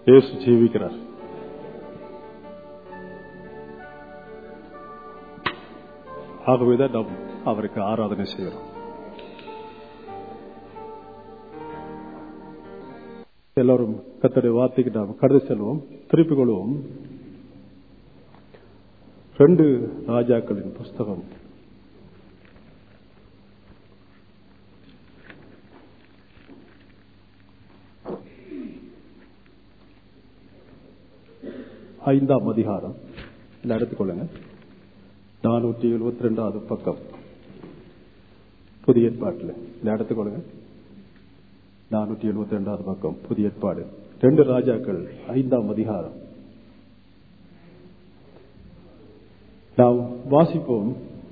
இயேசு ஜீவிக்கிறார் ஆகவேதான் நாம் அவருக்கு ஆராதனை செய்கிறோம் எல்லாரும் கத்தடைய வார்த்தைக்கு நாம் கடந்து செல்வோம் திருப்பிக் கொள்வோம் ரெண்டு ராஜாக்களின் புஸ்தகம் ஐந்தாம் அதிகாரம் இல்ல எடுத்துக்கொள்ளுங்க நானூற்றி எழுபத்தி ரெண்டாவது பக்கம் புதிய ஏற்பாட்டில் இல்ல எடுத்துக்கொள்ளுங்க நானூற்றி எழுபத்தி ரெண்டாவது பக்கம் புதிய ஏற்பாடு ரெண்டு ராஜாக்கள் ஐந்தாம் அதிகாரம் நாம் வாசிப்போம்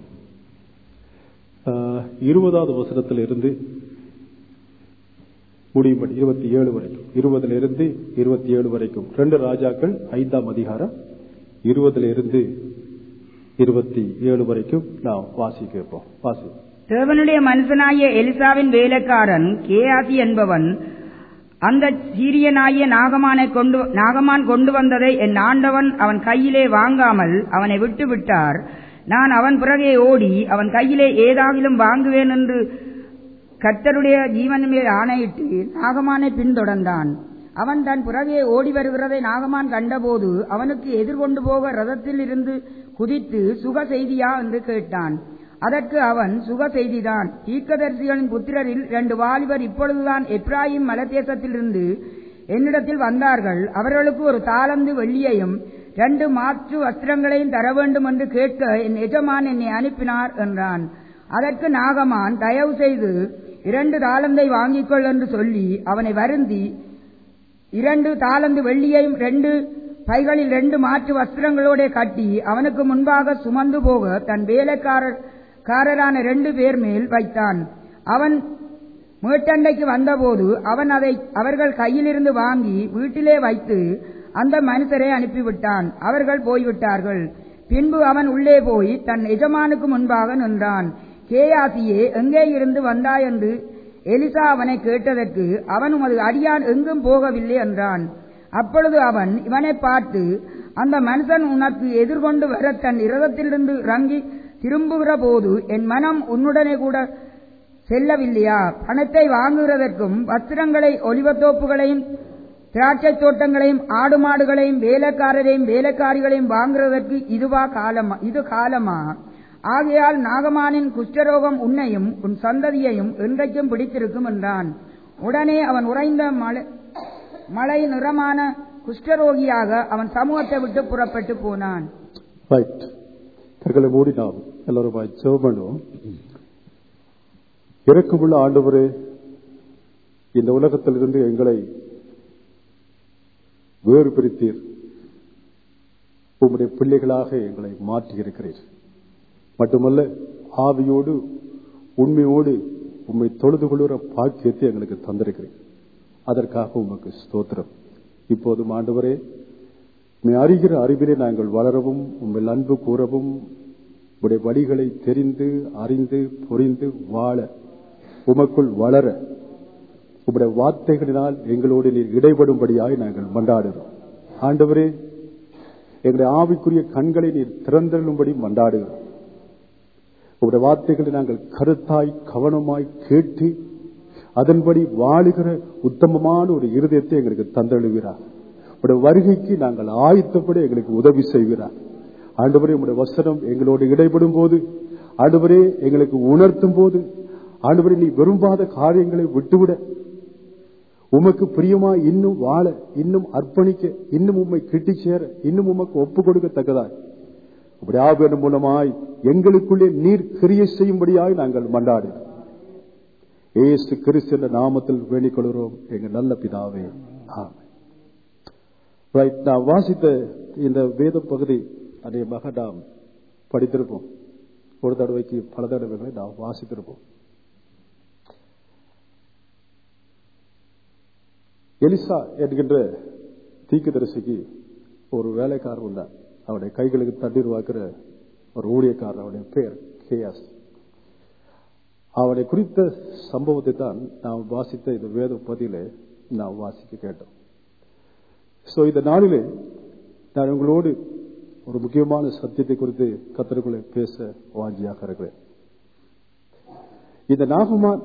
ஆஹ், இருபதாவது வசனத்தில் இருந்து முடியும்படி இருபத்தி ஏழு வரைக்கும் இருபதுல இருந்து இருபத்தி ஏழு வரைக்கும் ரெண்டு ராஜாக்கள் ஐந்தாம் அதிகாரம் இருபதுல இருந்து இருபத்தி ஏழு வரைக்கும் நாம் வாசிக்க வைப்போம் வாசி தேவனுடைய மனுஷனாகிய எலிசாவின் வேலைக்காரன் கேயாசி என்பவன் அந்த சீரியனாகிய நாகமானை கொண்டு நாகமான் கொண்டு வந்ததை என் ஆண்டவன் அவன் கையிலே வாங்காமல் அவனை விட்டு விட்டார் நான் அவன் பிறகே ஓடி அவன் கையிலே ஏதாகிலும் வாங்குவேன் என்று கர்த்தருடைய ஜீவன் மேல் ஆணையிட்டு நாகமானை பின்தொடர்ந்தான் அவன் தன் புறகே ஓடி வருகிறதை நாகமான் கண்டபோது அவனுக்கு எதிர்கொண்டு போக ரதத்தில் இருந்து குதித்து சுக செய்தியா என்று கேட்டான் அதற்கு அவன் சுக செய்திதான் தீர்க்கதரிசிகளின் புத்திரரில் இரண்டு வாலிபர் இப்பொழுதுதான் எப்ராயிம் மலதேசத்திலிருந்து என்னிடத்தில் வந்தார்கள் அவர்களுக்கு ஒரு தாளந்து வெள்ளியையும் இரண்டு மாற்று வஸ்திரங்களையும் தர வேண்டும் என்று கேட்க என் எஜமான் என்னை அனுப்பினார் என்றான் அதற்கு நாகமான் தயவு செய்து இரண்டு தாளந்தை வாங்கிக் கொள் என்று சொல்லி அவனை வருந்தி இரண்டு தாளந்து வெள்ளியையும் ரெண்டு பைகளில் ரெண்டு மாற்று வஸ்திரங்களோட கட்டி அவனுக்கு முன்பாக சுமந்து போக தன் வேலைக்காரர் காரரான ரெண்டு பேர் மேல் வைத்தான் அவன் மேட்டண்டைக்கு வந்தபோது அவன் அதை அவர்கள் கையிலிருந்து வாங்கி வீட்டிலே வைத்து அந்த மனுஷரை அனுப்பிவிட்டான் அவர்கள் போய்விட்டார்கள் பின்பு அவன் உள்ளே போய் தன் எஜமானுக்கு முன்பாக நின்றான் கேயாசியே எங்கே இருந்து வந்தாய் என்று எலிசா அவனை கேட்டதற்கு அவன் உமது அடியான் எங்கும் போகவில்லை என்றான் அப்பொழுது அவன் இவனை பார்த்து அந்த மனுஷன் உனக்கு எதிர்கொண்டு வர தன் இரதத்திலிருந்து இறங்கி திரும்புகிற போது என் மனம் உன்னுடனே கூட செல்லவில்லையா பணத்தை வாங்குகிறதற்கும் வஸ்திரங்களை ஒலிவத்தோப்புகளையும் திராட்சை தோட்டங்களையும் ஆடு மாடுகளையும் வேலைக்காரரையும் வேலைக்காரிகளையும் வாங்குறதற்கு இதுவா காலமா இது காலமா ஆகையால் நாகமானின் குஷ்டரோகம் உன்னையும் உன் சந்ததியையும் என்றைக்கும் பிடித்திருக்கும் என்றான் உடனே அவன் உறைந்த மலை மலை நிறமான குஷ்டரோகியாக அவன் சமூகத்தை விட்டு புறப்பட்டு போனான் ரைட் கண்களை மூடி நாம் எல்லாரும் ஜெபம் பண்ணுவோம் இறக்கமுள்ள ஆண்டவரே இந்த உலகத்திலிருந்து எங்களை வேறு பிரித்தீர் உம்முடைய பிள்ளைகளாக எங்களை மாற்றி இருக்கிறீர் மட்டுமல்ல ஆவியோடு உண்மையோடு உம்மை தொழுது கொள்கிற பாக்கியத்தை எங்களுக்கு தந்திருக்கிறீர் அதற்காக உமக்கு ஸ்தோத்திரம் இப்போதும் ஆண்டவரே உம்மை அறிகிற அறிவிலே நாங்கள் வளரவும் உம்மில் அன்பு கூறவும் உடைய வழிகளை தெரிந்து அறிந்து புரிந்து வாழ உமக்குள் வளர உம்முடைய வார்த்தைகளினால் எங்களோடு நீர் இடைபடும்படியாய் நாங்கள் மண்டாடுகிறோம் ஆண்டவரே எங்களுடைய ஆவிக்குரிய கண்களை நீர் திறந்தருளும்படி மண்டாடுகிறோம் உங்களுடைய வார்த்தைகளை நாங்கள் கருத்தாய் கவனமாய் கேட்டு அதன்படி வாழுகிற உத்தமமான ஒரு இருதயத்தை எங்களுக்கு தந்தழுகிறார் உடைய வருகைக்கு நாங்கள் ஆயத்தப்படி எங்களுக்கு உதவி செய்கிறார் ஆண்டவரே உடைய வசனம் எங்களோடு இடைபடும் போது ஆண்டவரே எங்களுக்கு உணர்த்தும் போது ஆண்டவரே நீ விரும்பாத காரியங்களை விட்டுவிட உமக்கு பிரியமா இன்னும் வாழ இன்னும் அர்ப்பணிக்க இன்னும் உண்மை கிட்டி சேர இன்னும் உமக்கு ஒப்பு கொடுக்கத்தக்கதாய் அப்படி ஆவியின் மூலமாய் எங்களுக்குள்ளே நீர் கிரிய செய்யும்படியாய் நாங்கள் மண்டாடுகிறோம் ஏசு கிறிஸ்து என்ற நாமத்தில் வேண்டிக் கொள்கிறோம் எங்க நல்ல பிதாவே ஆமென். Right, நான் வாசித்த இந்த வேத பகுதி அநேகமாக நாம் படித்திருப்போம் ஒரு தடவைக்கு பல தடவைகளை நாம் வாசித்திருப்போம் எலிசா என்கின்ற தீக்குதரிசிக்கு ஒரு வேலைக்காரர் உண்டார் அவருடைய கைகளுக்கு தண்ணீர் வாக்குற ஒரு ஊழியக்காரர் அவருடைய பேர் கேயாஸ் அவனை குறித்த சம்பவத்தை தான் நாம் வாசித்த இந்த வேத பதில நாம் வாசிக்க கேட்டோம் சோ இந்த நாளிலே நான் உங்களோடு ஒரு முக்கியமான சத்தியத்தை குறித்து கத்தருக்குள்ளே பேச வாஞ்சியாக இருக்கிறேன் இந்த நாகமான்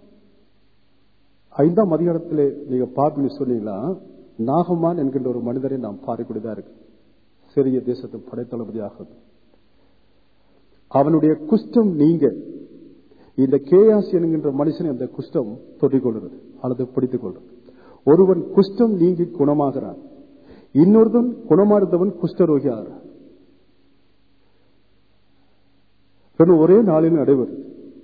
ஐந்தாம் அதிகாரத்திலே நீங்க பார்ப்பீங்கன்னு சொன்னீங்களா நாகமான் என்கின்ற ஒரு மனிதரை நாம் பார்க்கக்கூடியதா இருக்கு சிறிய தேசத்து படைத்தளபதியாக அவனுடைய குஷ்டம் நீங்க இந்த கேயாசி என்கின்ற மனுஷன் அந்த குஷ்டம் தொட்டிக்கொள்கிறது அல்லது பிடித்துக் கொள்றது ஒருவன் குஷ்டம் நீங்கி குணமாகிறான் இன்னொருவன் குணமாறுதவன் குஷ்டரோகி ஆகிறான் ஒரே நாளில் நடைபெறுது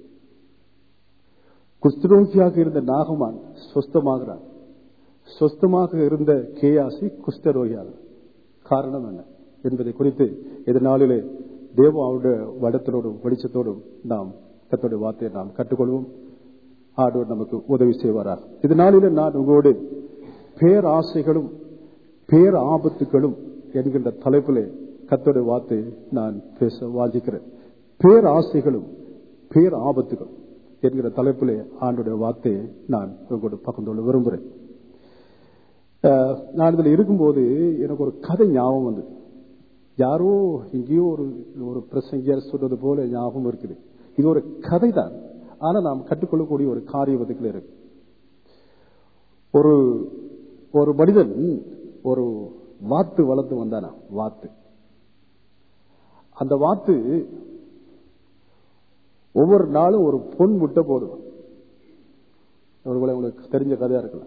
குஷ்டரோகியாக இருந்த நாகமான் சொஸ்தமாகிறான் சொஸ்தமாக இருந்த கேயாசி குஷ்டரோகியாகிறான் காரணம் என்ன என்பதை குறித்து இந்த நாளிலே தேவ அவருடைய வடத்தினோடும் வெளிச்சத்தோடும் நாம் கத்தோடைய வார்த்தையை நாம் கற்றுக்கொள்வோம் ஆண்டவர் நமக்கு உதவி செய்வாரா இது நாளில நான் உங்களோடு பேராசைகளும் பேர் ஆபத்துகளும் என்கின்ற தலைப்பிலே கத்தோடைய வார்த்தை நான் பேச வாஞ்சிக்கிறேன் பேராசைகளும் பேர் ஆபத்துகளும் என்கிற தலைப்பிலே ஆண்டுடைய வார்த்தையை நான் உங்களோடு பகிர்ந்து கொள்ள விரும்புகிறேன் நான் இதில் இருக்கும்போது எனக்கு ஒரு கதை ஞாபகம் வந்தது யாரோ எங்கேயோ ஒரு ஒரு பிரசங்கியார் சொல்றது போல ஞாபகம் இருக்குது இது ஒரு கதை தான் ஆனா நாம் கற்றுக்கொள்ளக்கூடிய ஒரு காரியம் அதுக்குள்ள இருக்கு ஒரு ஒரு மனிதன் ஒரு வாத்து வளர்த்து வந்தானா வாத்து அந்த வாத்து ஒவ்வொரு நாளும் ஒரு பொன் முட்டை போடுவான் உங்களுக்கு தெரிஞ்ச கதையா இருக்கலாம்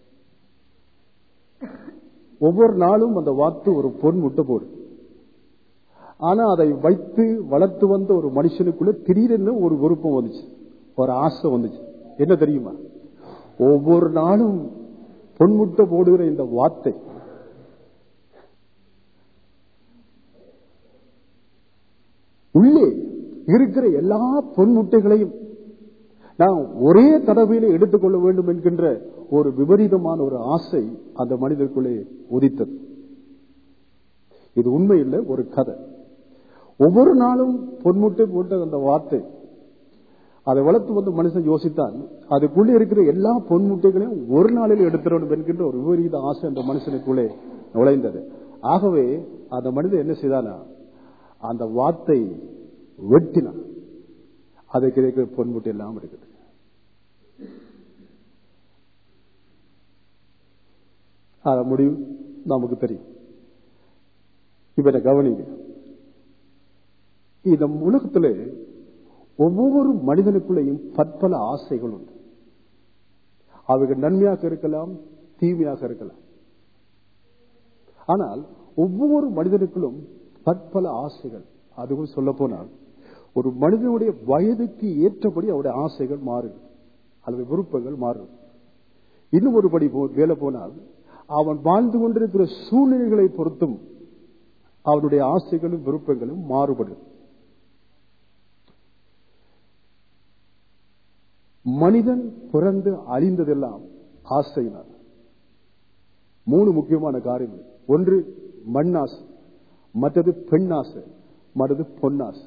ஒவ்வொரு நாளும் அந்த வாத்து ஒரு பொன் முட்டை போடும் ஆனா அதை வைத்து வளர்த்து வந்த ஒரு மனுஷனுக்குள்ள திடீரென்னு ஒரு விருப்பம் வந்துச்சு ஒரு ஆசை வந்துச்சு என்ன தெரியுமா ஒவ்வொரு நாளும் பொன்முட்டை போடுகிற இந்த வார்த்தை உள்ளே இருக்கிற எல்லா பொன்முட்டைகளையும் நான் ஒரே தடவையில எடுத்துக்கொள்ள வேண்டும் என்கின்ற ஒரு விபரீதமான ஒரு ஆசை அந்த மனிதருக்குள்ளே உதித்தது இது உண்மை இல்லை ஒரு கதை ஒவ்வொரு நாளும் பொன்முட்டை போட்ட அந்த வார்த்தை அதை வளர்த்து வந்து மனுஷன் யோசித்தான் அதுக்குள்ளே இருக்கிற எல்லா பொன்முட்டைகளையும் ஒரு நாளில் எடுத்துடணும் என்கின்ற ஒரு விபரீத ஆசை அந்த மனுஷனுக்குள்ளே நுழைந்தது ஆகவே அந்த மனிதன் என்ன செய்தானா அந்த வார்த்தை வெட்டினான் அதுக்கு இருக்கிற பொன்முட்டை எல்லாம் இருக்குது அத முடிவு நமக்கு தெரியும் இப்ப கவனிங்க இந்த உலகத்துல ஒவ்வொரு மனிதனுக்குள்ளேயும் பற்பல ஆசைகள் உண்டு அவைகள் நன்மையாக இருக்கலாம் தீமையாக இருக்கலாம் ஆனால் ஒவ்வொரு மனிதனுக்குள்ளும் பற்பல ஆசைகள் அதுவும் சொல்ல போனால் ஒரு மனிதனுடைய வயதுக்கு ஏற்றபடி அவருடைய ஆசைகள் மாறும் அல்லது விருப்பங்கள் மாறும் இன்னும் ஒருபடி வேலை போனால் அவன் வாழ்ந்து கொண்டிருக்கிற சூழ்நிலைகளை பொறுத்தும் அவனுடைய ஆசைகளும் விருப்பங்களும் மாறுபடும் மனிதன் பிறந்து அழிந்ததெல்லாம் ஆசையினால் மூணு முக்கியமான காரியங்கள் ஒன்று மண்ணாசை மற்றது பெண்ணாசை மற்றது பொன்னாசை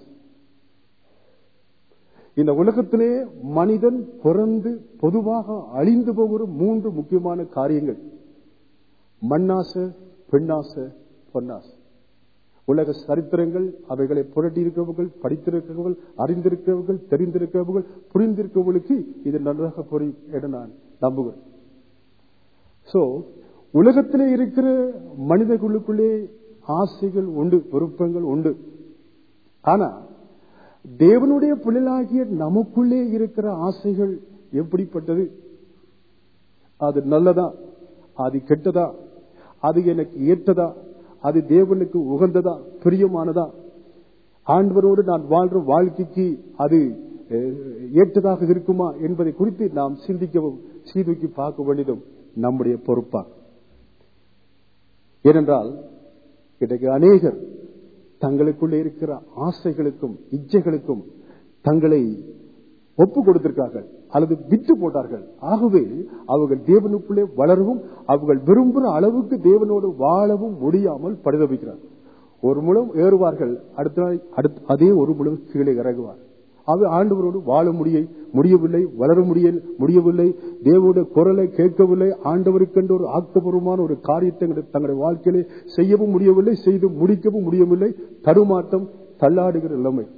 இந்த உலகத்திலே மனிதன் பிறந்து பொதுவாக அழிந்து போகிற மூன்று முக்கியமான காரியங்கள் மண்ணாசை பெண்ணாசை பொன்னாசை உலக சரித்திரங்கள் அவைகளை புரட்டி இருக்கிறவர்கள் படித்திருக்கிறவர்கள் அறிந்திருக்கிறவர்கள் தெரிந்திருக்கிறவர்கள் புரிந்திருக்கிறவர்களுக்கு இது நன்றாக புரியும் என நான் நம்புகிறேன் சோ உலகத்திலே இருக்கிற மனிதர்களுக்குள்ளே ஆசைகள் உண்டு விருப்பங்கள் உண்டு ஆனா தேவனுடைய பிள்ளைகளாகிய நமக்குள்ளே இருக்கிற ஆசைகள் எப்படிப்பட்டது அது நல்லதா அது கெட்டதா அது எனக்கு ஏற்றதா அது தேவனுக்கு உகந்ததா பிரியமானதா ஆண்டவரோடு நான் வாழ்ற வாழ்க்கைக்கு அது ஏற்றதாக இருக்குமா என்பதை குறித்து நாம் சிந்திக்கவும் சீதூக்கி பார்க்க வேண்டியதும் நம்முடைய பொறுப்பா ஏனென்றால் இன்றைக்கு அநேகர் தங்களுக்குள்ளே இருக்கிற ஆசைகளுக்கும் இச்சைகளுக்கும் தங்களை ஒப்பு கொடுத்திருக்கார்கள் அல்லது விட்டு போட்டார்கள் ஆகவே அவர்கள் தேவனுக்குள்ளே வளரவும் அவர்கள் விரும்புகிற அளவுக்கு தேவனோடு வாழவும் முடியாமல் பரிதவிக்கிறார் ஒரு முழம் ஏறுவார்கள் அடுத்த நாள் அடுத்த அதே ஒரு முழம் கீழே இறங்குவார் அவன் ஆண்டவரோடு வாழ முடிய முடியவில்லை வளர முடிய முடியவில்லை தேவோட குரலை கேட்கவில்லை ஆண்டவருக்கென்று ஒரு ஆக்கப்பூர்வமான ஒரு காரியத்தை தங்களுடைய- தங்களுடைய வாழ்க்கையிலே செய்யவும் முடியவில்லை செய்து முடிக்கவும் முடியவில்லை தடுமாட்டம் தள்ளாடுகிற நிலைமை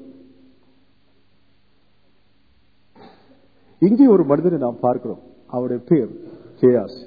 இங்கே ஒரு மனிதனை நாம் பார்க்கிறோம் அவருடைய பேர் கேயாஸ்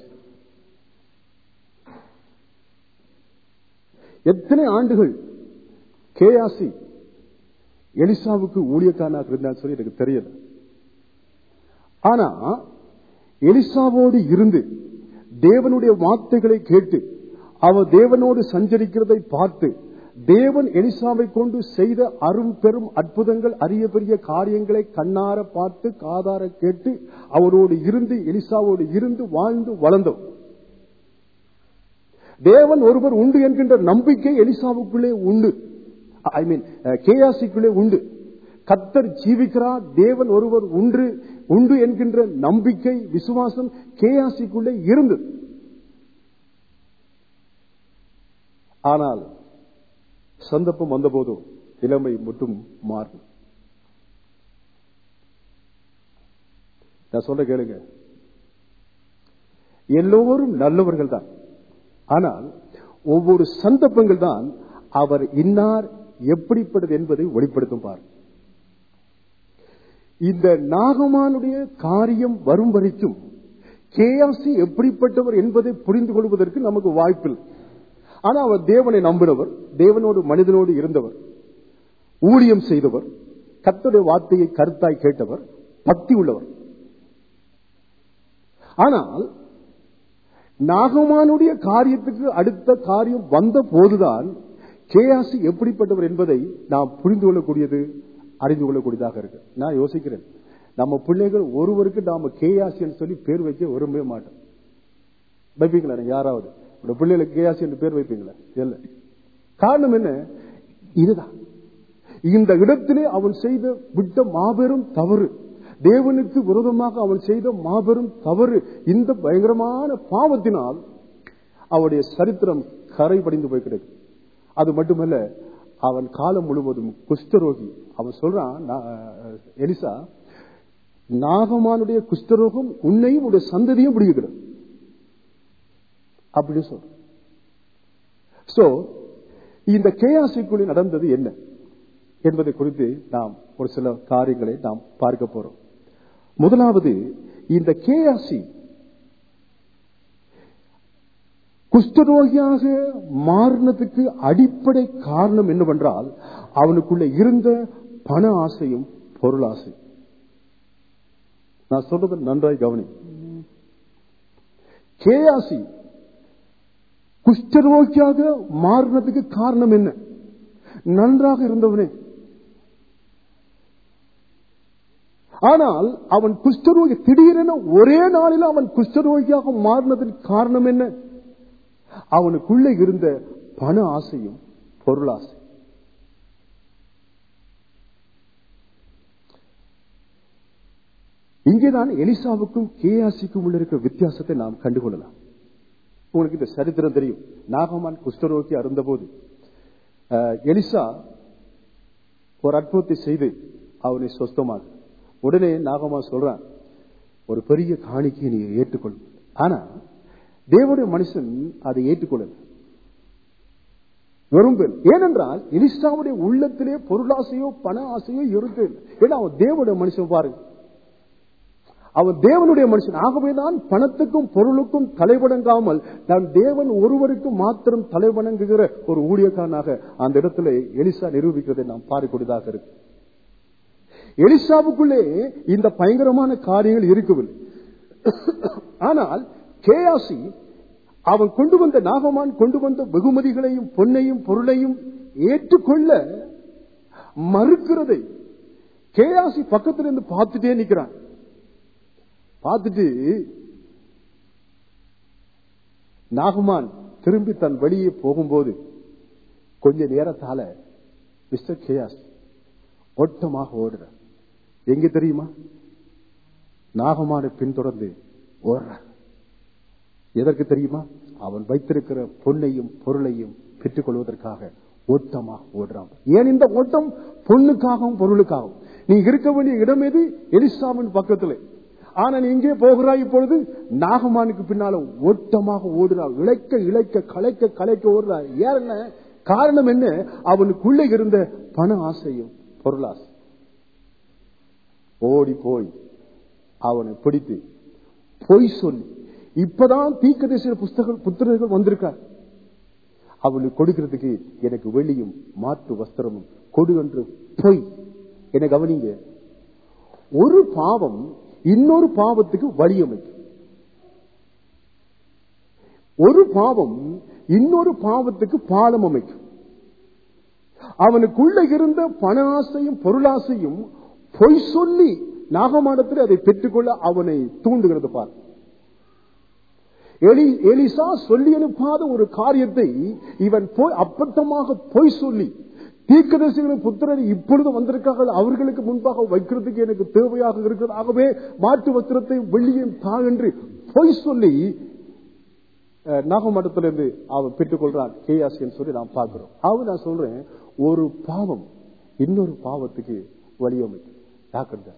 எத்தனை ஆண்டுகள் கேயாசி எலிசாவுக்கு ஊழியக்காரனாக இருந்தான்னு சொல்லி எனக்கு தெரியல ஆனா எலிசாவோடு இருந்து தேவனுடைய வார்த்தைகளை கேட்டு அவர் தேவனோடு சஞ்சரிக்கிறதை பார்த்து தேவன் எலிசாவை கொண்டு செய்த அரும் பெரும் அற்புதங்கள் அரிய பெரிய காரியங்களை கண்ணார பார்த்து காதார கேட்டு அவரோடு இருந்து எலிசாவோடு இருந்து வாழ்ந்து வளர்ந்தோம் தேவன் ஒருவர் உண்டு என்கின்ற நம்பிக்கை எலிசாவுக்குள்ளே உண்டு ஐ மீன் கேயாசிக்குள்ளே உண்டு கத்தர் ஜீவிக்கிறார் தேவன் ஒருவர் உண்டு உண்டு என்கின்ற நம்பிக்கை விசுவாசம் கேயாசிக்குள்ளே இருந்தது ஆனால் சந்தர்ப்பம் வந்தபோதும் நிலைமை மட்டும் மாறும் நான் சொல்ல கேளுங்க எல்லோரும் நல்லவர்கள் தான் ஆனால் ஒவ்வொரு சந்தர்ப்பங்கள் தான் அவர் இன்னார் எப்படிப்பட்டது என்பதை வெளிப்படுத்தும் பார் இந்த நாகமானுடைய காரியம் வரும் வரைக்கும் கேயாசி எப்படிப்பட்டவர் என்பதை புரிந்து கொள்வதற்கு நமக்கு வாய்ப்பில்லை ஆனா அவர் தேவனை நம்பினவர் தேவனோடு மனிதனோடு இருந்தவர் ஊழியம் செய்தவர் கர்த்தருடைய வார்த்தையை கருத்தாய் கேட்டவர் பக்தி உள்ளவர் ஆனால் நாகமானுடைய காரியத்துக்கு அடுத்த காரியம் வந்த போதுதான் கேயாசி எப்படிப்பட்டவர் என்பதை நாம் புரிந்து கொள்ளக்கூடியது அறிந்து கொள்ளக்கூடியதாக இருக்கு நான் யோசிக்கிறேன் நம்ம பிள்ளைகள் ஒருவருக்கு நாம கேயாசின்னு சொல்லி பேர் வைக்க விரும்பவே மாட்டோம் வைப்பீங்களா நீங்க யாராவது உங்க பிள்ளைகளுக்கு கேயாசி என்று பேர் வைப்பீங்களா இல்ல காரணம் என்ன இதுதான் இந்த இடத்திலே அவன் செய்த விட்ட மாபெரும் தவறு தேவனுக்கு விரோதமாக அவன் செய்த மாபெரும் தவறு இந்த பயங்கரமான பாவத்தினால் அவருடைய சரித்திரம் கரை படிந்து போய் கிடக்கு அது மட்டுமல்ல அவன் காலம் முழுவதும் குஷ்டரோகி அவன் சொல்றான் "நா- எலிசா நாகமானுடைய குஷ்டரோகம் உன்னையும் உடைய சந்ததியும் பிடிக்கிறது அப்படின்னு சொல்ற சோ இந்த கேயாசிக்குள்ளே நடந்தது என்ன என்பதை குறித்து நாம் ஒரு சில காரியங்களை நாம் பார்க்க போறோம் முதலாவது இந்த கேயாசி குஷ்டரோகியாக மாறினதுக்கு அடிப்படை காரணம் என்னவென்றால் அவனுக்குள்ள இருந்த பண ஆசையும் பொருள் ஆசை நான் சொல்றது நன்றாய் கவனி கேயாசி குஷ்டரோகியாக மாறினதுக்கு காரணம் என்ன நன்றாக இருந்தவனே ஆனால் அவன் குஷ்டரோகி திடீரென ஒரே நாளில் அவன் குஷ்டரோகியாக மாறினதற்கு காரணம் என்ன அவனுக்குள்ள இருந்த பண ஆசையும் பொருளாசை இங்கேதான் எலிசாவுக்கும் கேயாசிக்கும் உள்ள இருக்கிற வித்தியாசத்தை நாம் கண்டுகொள்ளலாம் உங்களுக்கு இந்த சரித்திரம் தெரியும் நாகமான் குஷ்டரோகி அருந்தபோது அஹ், எலிசா ஒரு அற்புதத்தை செய்து அவனை சொஸ்தமாக உடனே நாகமான் சொல்றான் ஒரு பெரிய காணிக்கையை நீ ஏற்றுக்கொள் ஆனா தேவனுடைய மனுஷன் அதை ஏற்றுக்கொள்ளல விரும்பல் ஏனென்றால் எலிசாவுடைய உள்ளத்திலே பொருளாசையோ பண ஆசையோ இருக்கு ஏன்னா அவன் தேவனுடைய மனுஷன் பாருங்க அவன் தேவனுடைய மனுஷன் ஆகவேதான் பணத்துக்கும் பொருளுக்கும் தலைவணங்காமல் நான் தேவன் ஒருவருக்கு மாத்திரம் தலைவணங்குகிற ஒரு ஊழியக்காரனாக அந்த இடத்துல எலிசா நிரூபிக்கிறதை நாம் பார்க்கக்கூடியதாக இருக்கு எலிசாவுக்குள்ளே இந்த பயங்கரமான காரியங்கள் இருக்கவில்லை ஆனால் கேயாசி அவன் கொண்டு வந்த நாகமான் கொண்டு வந்த வெகுமதிகளையும் பொன்னையும் பொருளையும் ஏற்றுக்கொள்ள மறுக்கிறதை கேயாசி பக்கத்துல இருந்து பார்த்துட்டே நிக்கிறான் பார்த்துட்டு நாகமான் திரும்பி தன் வெளியே போகும்போது கொஞ்ச நேரத்தால மிஸ்டர் கேயாஸ் ஓட்டமாக ஓடுற எங்க தெரியுமா நாகமான பின்தொடர்ந்து ஓடுற எதற்கு தெரியுமா அவன் வைத்திருக்கிற பொன்னையும் பொருளையும் பெற்றுக் கொள்வதற்காக ஓட்டமாக ஓடுறான் ஏன் இந்த ஓட்டம் பொண்ணுக்காகவும் பொருளுக்காகவும் நீ இருக்க வேண்டிய இடம் எது எலிசாவின் பக்கத்துல ஆனா நீ இங்கே போகிறாய் இப்பொழுது நாகமானுக்கு பின்னால ஓட்டமாக ஓடுறாள் இழைக்க இழைக்க கலைக்க கலைக்க ஓடுறாள் ஏன் என்ன காரணம் என்ன அவனுக்குள்ள இருந்த பண ஆசையும் பொருளாசை ஓடி போய் அவனை பிடித்து பொய் சொல்லி இப்பதான் தீக்கதேச புஸ்தக புத்திரர்கள் வந்திருக்கார் அவனுக்கு கொடுக்கிறதுக்கு எனக்கு வெளியும் மாற்று வஸ்திரமும் கொடு என்று பொய் என கவனிங்க ஒரு பாவம் இன்னொரு பாவத்துக்கு வழியமைக்கும் ஒரு பாவம் இன்னொரு பாவத்துக்கு பாலம் அமைக்கும் அவனுக்குள்ள இருந்த பண ஆசையும் பொருளாசையும் பொய் சொல்லி நாகமானத்தில் அதை பெற்றுக்கொள்ள அவனை தூண்டுகிறது பார் எலி எலிசா சொல்லி அனுப்பாத ஒரு காரியத்தை இவன் போய் அப்பட்டமாக பொய் சொல்லி தீர்க்கதரிசிகளின் புத்திரர் இப்பொழுது வந்திருக்கார்கள் அவர்களுக்கு முன்பாக வைக்கிறதுக்கு எனக்கு தேவையாக இருக்கிறது ஆகவே மாட்டு வஸ்திரத்தை வெள்ளியும் தா என்று பொய் சொல்லி அஹ், நாகமண்டலத்திலிருந்து அவன் பெற்றுக்கொள்றான் கேயாசின்னு சொல்லி நான் பார்க்கிறோம் அவன் நான் சொல்றேன் ஒரு பாவம் இன்னொரு பாவத்துக்கு வழியமைக்கும் ஜாக்கிரதை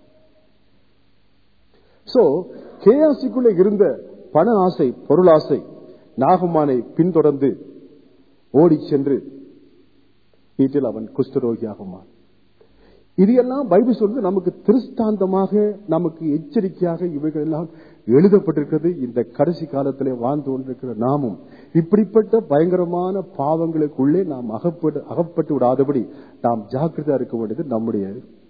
சோ கேயாசிக்குள்ள இருந்த பண ஆசை பொருளாசை நாகமானை பின்தொடர்ந்து ஓடிச் சென்று வீட்டில் அவன் குஷ்டரோகியாக மாறி இது எல்லாம் பைபிள் சொல்றது நமக்கு திருஷ்டாந்தமாக நமக்கு எச்சரிக்கையாக இவைகள் எல்லாம் எழுதப்பட்டிருக்கிறது இந்த கடைசி காலத்திலே வாழ்ந்து கொண்டிருக்கிற நாமும் இப்படிப்பட்ட பயங்கரமான பாவங்களுக்குள்ளே நாம் அகப்பட்டு அகப்பட்டு விடாதபடி நாம் ஜாக்கிரதா இருக்க வேண்டியது நம்முடைய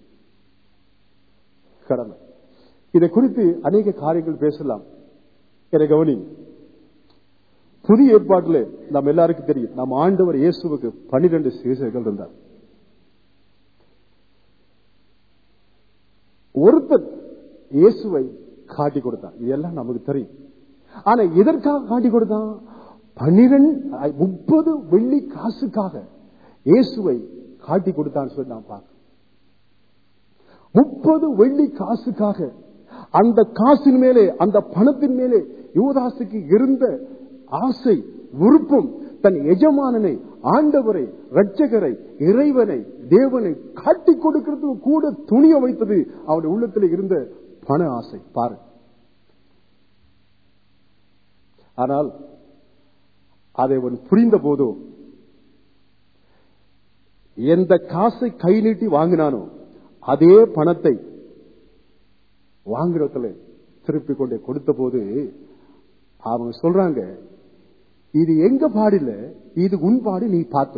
கடமை இதை குறித்து அநேக காரியங்கள் பேசலாம் என கவனி புதிய ஏற்பாட்டில் நம்ம எல்லாருக்கும் தெரியும் நம்ம ஆண்டவர் இயேசுவுக்கு பனிரெண்டு சீசர்கள் இருந்தார் ஒருத்தன் இயேசுவை காட்டி கொடுத்தான் இதெல்லாம் நமக்கு தெரியும் ஆனா எதற்காக காட்டி கொடுத்தான் பன்னிரண்டு முப்பது வெள்ளி காசுக்காக இயேசுவை காட்டி கொடுத்தான்னு சொல்லி நான் பார்க்க முப்பது வெள்ளி காசுக்காக அந்த காசின் மேலே அந்த பணத்தின் மேலே யுவதாசுக்கு இருந்த ஆசை விருப்பம் தன் எஜமானனை ஆண்டவரை ரட்சகரை இறைவனை தேவனை காட்டி கொடுக்கிறதுக்கு கூட துணிய வைத்தது அவனுடைய உள்ளத்தில் இருந்த பண ஆசை பாரு ஆனால் அதை அவன் புரிந்த போதோ எந்த காசை கை நீட்டி வாங்கினானோ அதே பணத்தை வாங்குறதுல திருப்பி கொண்டே கொடுத்த போது அவங்க சொல்றாங்க இது எங்க பாடில்ல இது உன் பாடு நீ பார்த்து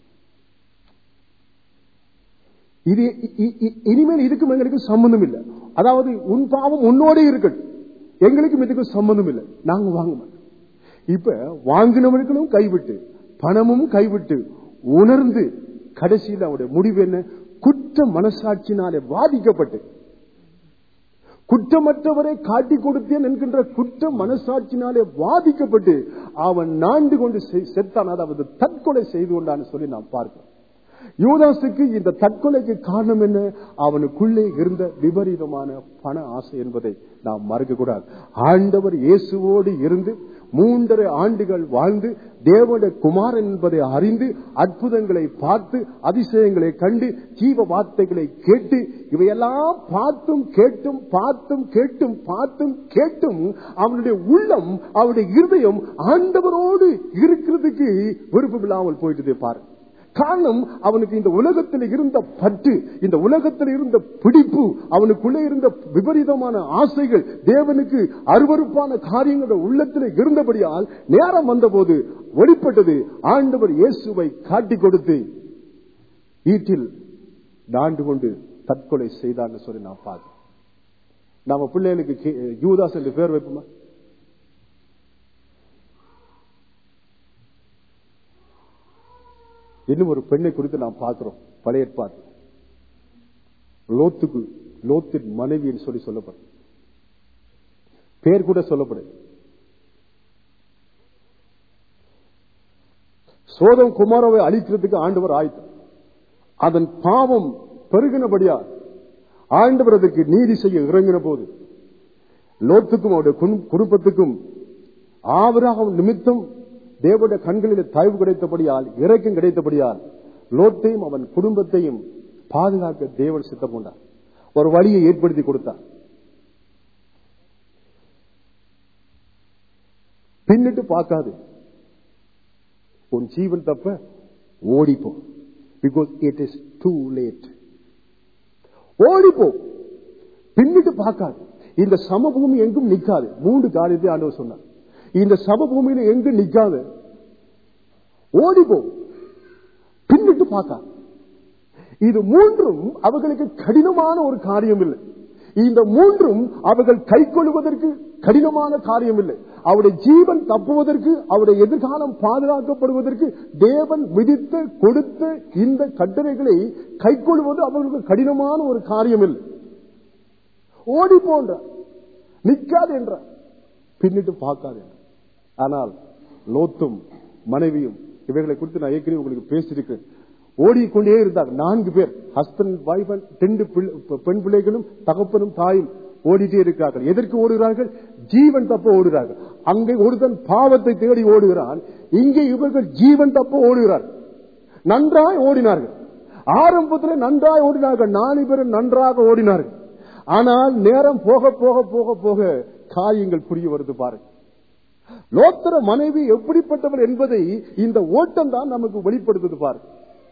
இது இ- இ- இ- இனிமேல் இதுக்கும் எங்களுக்கு சம்பந்தம் இல்லை அதாவது உன் பாவம் உன்னோட இருக்கட்டும் எங்களுக்கும் இதுக்கும் சம்பந்தம் இல்லை நாங்க வாங்க மாட்டோம் இப்ப வாங்கினவர்களும் கைவிட்டு பணமும் கைவிட்டு உணர்ந்து கடைசியில் அவருடைய முடிவு என்ன குற்ற மனசாட்சினாலே பாதிக்கப்பட்டு குற்றமற்றவரை காட்டி கொடுத்தேன் என்கின்ற குற்ற மனசாட்சினாலே பாதிக்கப்பட்டு அவன் நாண்டு கொண்டு செ- செத்தான் அதாவது தற்கொலை செய்து கொண்டான்னு சொல்லி நாம் பார்க்கிறோம் யூதாசுக்கு இந்த தற்கொலைக்கு காரணம் என்ன அவனுக்குள்ளே இருந்த விபரீதமான பண ஆசை என்பதை நாம் மறக்க கூடாது ஆண்டவர் இயேசுவோடு இருந்து மூன்றரை ஆண்டுகள் வாழ்ந்து தேவனுடைய குமாரன் என்பதை அறிந்து அற்புதங்களை பார்த்து அதிசயங்களை கண்டு ஜீவ வார்த்தைகளை கேட்டு இவையெல்லாம் பார்த்தும் கேட்டும் பார்த்தும் கேட்டும் பார்த்தும் கேட்டும் அவனுடைய உள்ளம் அவனுடைய இருதயம் ஆண்டவரோடு இருக்கிறதுக்கு விருப்பம் இல்லாமல் போயிட்டதே பாரு காரணம் அவனுக்கு இந்த உலகத்தில் இருந்த பற்று இந்த உலகத்தில் இருந்த பிடிப்பு அவனுக்குள்ளே இருந்த விபரீதமான ஆசைகள் தேவனுக்கு அருவருப்பான காரியங்கள் உள்ளத்தில் இருந்தபடியால் நேரம் வந்தபோது வெளிப்பட்டது ஆண்டவர் இயேசுவை காட்டி கொடுத்து வீட்டில் நாண்டு கொண்டு தற்கொலை செய்தான்னு சொல்லி நான் பார்க்கிறேன் நாம பிள்ளைகளுக்கு கே- யூதாஸ் என்று பேர் வைப்போமா இன்னும் ஒரு பெண்ணை குறித்து நாம் பார்க்கிறோம் பழைய ஏற்பாடு லோத்துக்கு லோத்தின் மனைவின்னு சொல்லி சொல்லப்படும் பேர் கூட சொல்லப்படும் சோதம் குமாரவை அழிக்கிறதுக்கு ஆண்டவர் ஆயத்தம் அதன் பாவம் பெருகினபடியா ஆண்டவர் அதுக்கு நீதி செய்ய இறங்கின போது லோத்துக்கும் அவருடைய குடும்ப- குடும்பத்துக்கும் ஆவராகம் நிமித்தம் தேவனுடைய கண்களில் தயவு கிடைத்தபடியால் இறக்கம் கிடைத்தபடியால் லோத்தையும் அவன் குடும்பத்தையும் பாதுகாக்க தேவன் சித்தம் கொண்டார் ஒரு வழியை ஏற்படுத்தி கொடுத்தார் பின்னிட்டு பார்க்காது உன் ஜீவன் தப்ப ஓடிப்போ because it is too late ஓடிப்போ பின்னிட்டு பார்க்காது இந்த சமபூமி எங்கும் நிக்காது மூன்று காரியத்தை ஆண்டவர் சொன்னார் இந்த சமபூமியில எங்கும் நிக்காது ஓடிப்போ பின்னிட்டு பார்க்காது இது மூன்றும் அவர்களுக்கு கடினமான ஒரு காரியம் இல்லை இந்த மூன்றும் அவர்கள் கை கொள்வதற்கு கடினமான காரியம் இல்லை அவருடைய ஜீவன் தப்புவதற்கு அவருடைய எதிர்காலம் பாதுகாக்கப்படுவதற்கு தேவன் விதித்த கொடுத்த இந்த கட்டளைகளை கை கொள்வது அவர்களுக்கு கடினமான ஒரு காரியம் இல்லை ஓடி போன்ற நிக்காது என்ற பின்னிட்டு பார்க்காது என்ற ஆனால் லோத்தும் மனைவியும் இவைகளை குறித்து நான் ஏற்கனவே உங்களுக்கு பேசியிருக்கிறேன் ஓடிக்கொண்டே இருந்தாங்க நான்கு பேர் ஹஸ்பண்ட் வைஃப் ரெண்டு பெண் பிள்ளைகளும் தகப்பனும் தாயும் ஓடிட்டே இருக்கிறார்கள் எதற்கு ஓடுகிறார்கள் ஜீவன் தப்ப ஓடுகிறார்கள் அங்கே ஒருத்தன் பாவத்தை தேடி ஓடுகிறான் இங்கே இவர்கள் ஜீவன் தப்ப ஓடுகிறார்கள் நன்றாய் ஓடினார்கள் ஆரம்பத்தில் நன்றாய் ஓடினார்கள் நாலு பேரும் நன்றாக ஓடினார்கள் ஆனால் நேரம் போக போக போக போக காரியங்கள் புரிய வருது பாருங்க லோத்தர மனைவி எப்படிப்பட்டவர் என்பதை இந்த ஓட்டம் தான் நமக்கு வெளிப்படுத்துது பாருங்க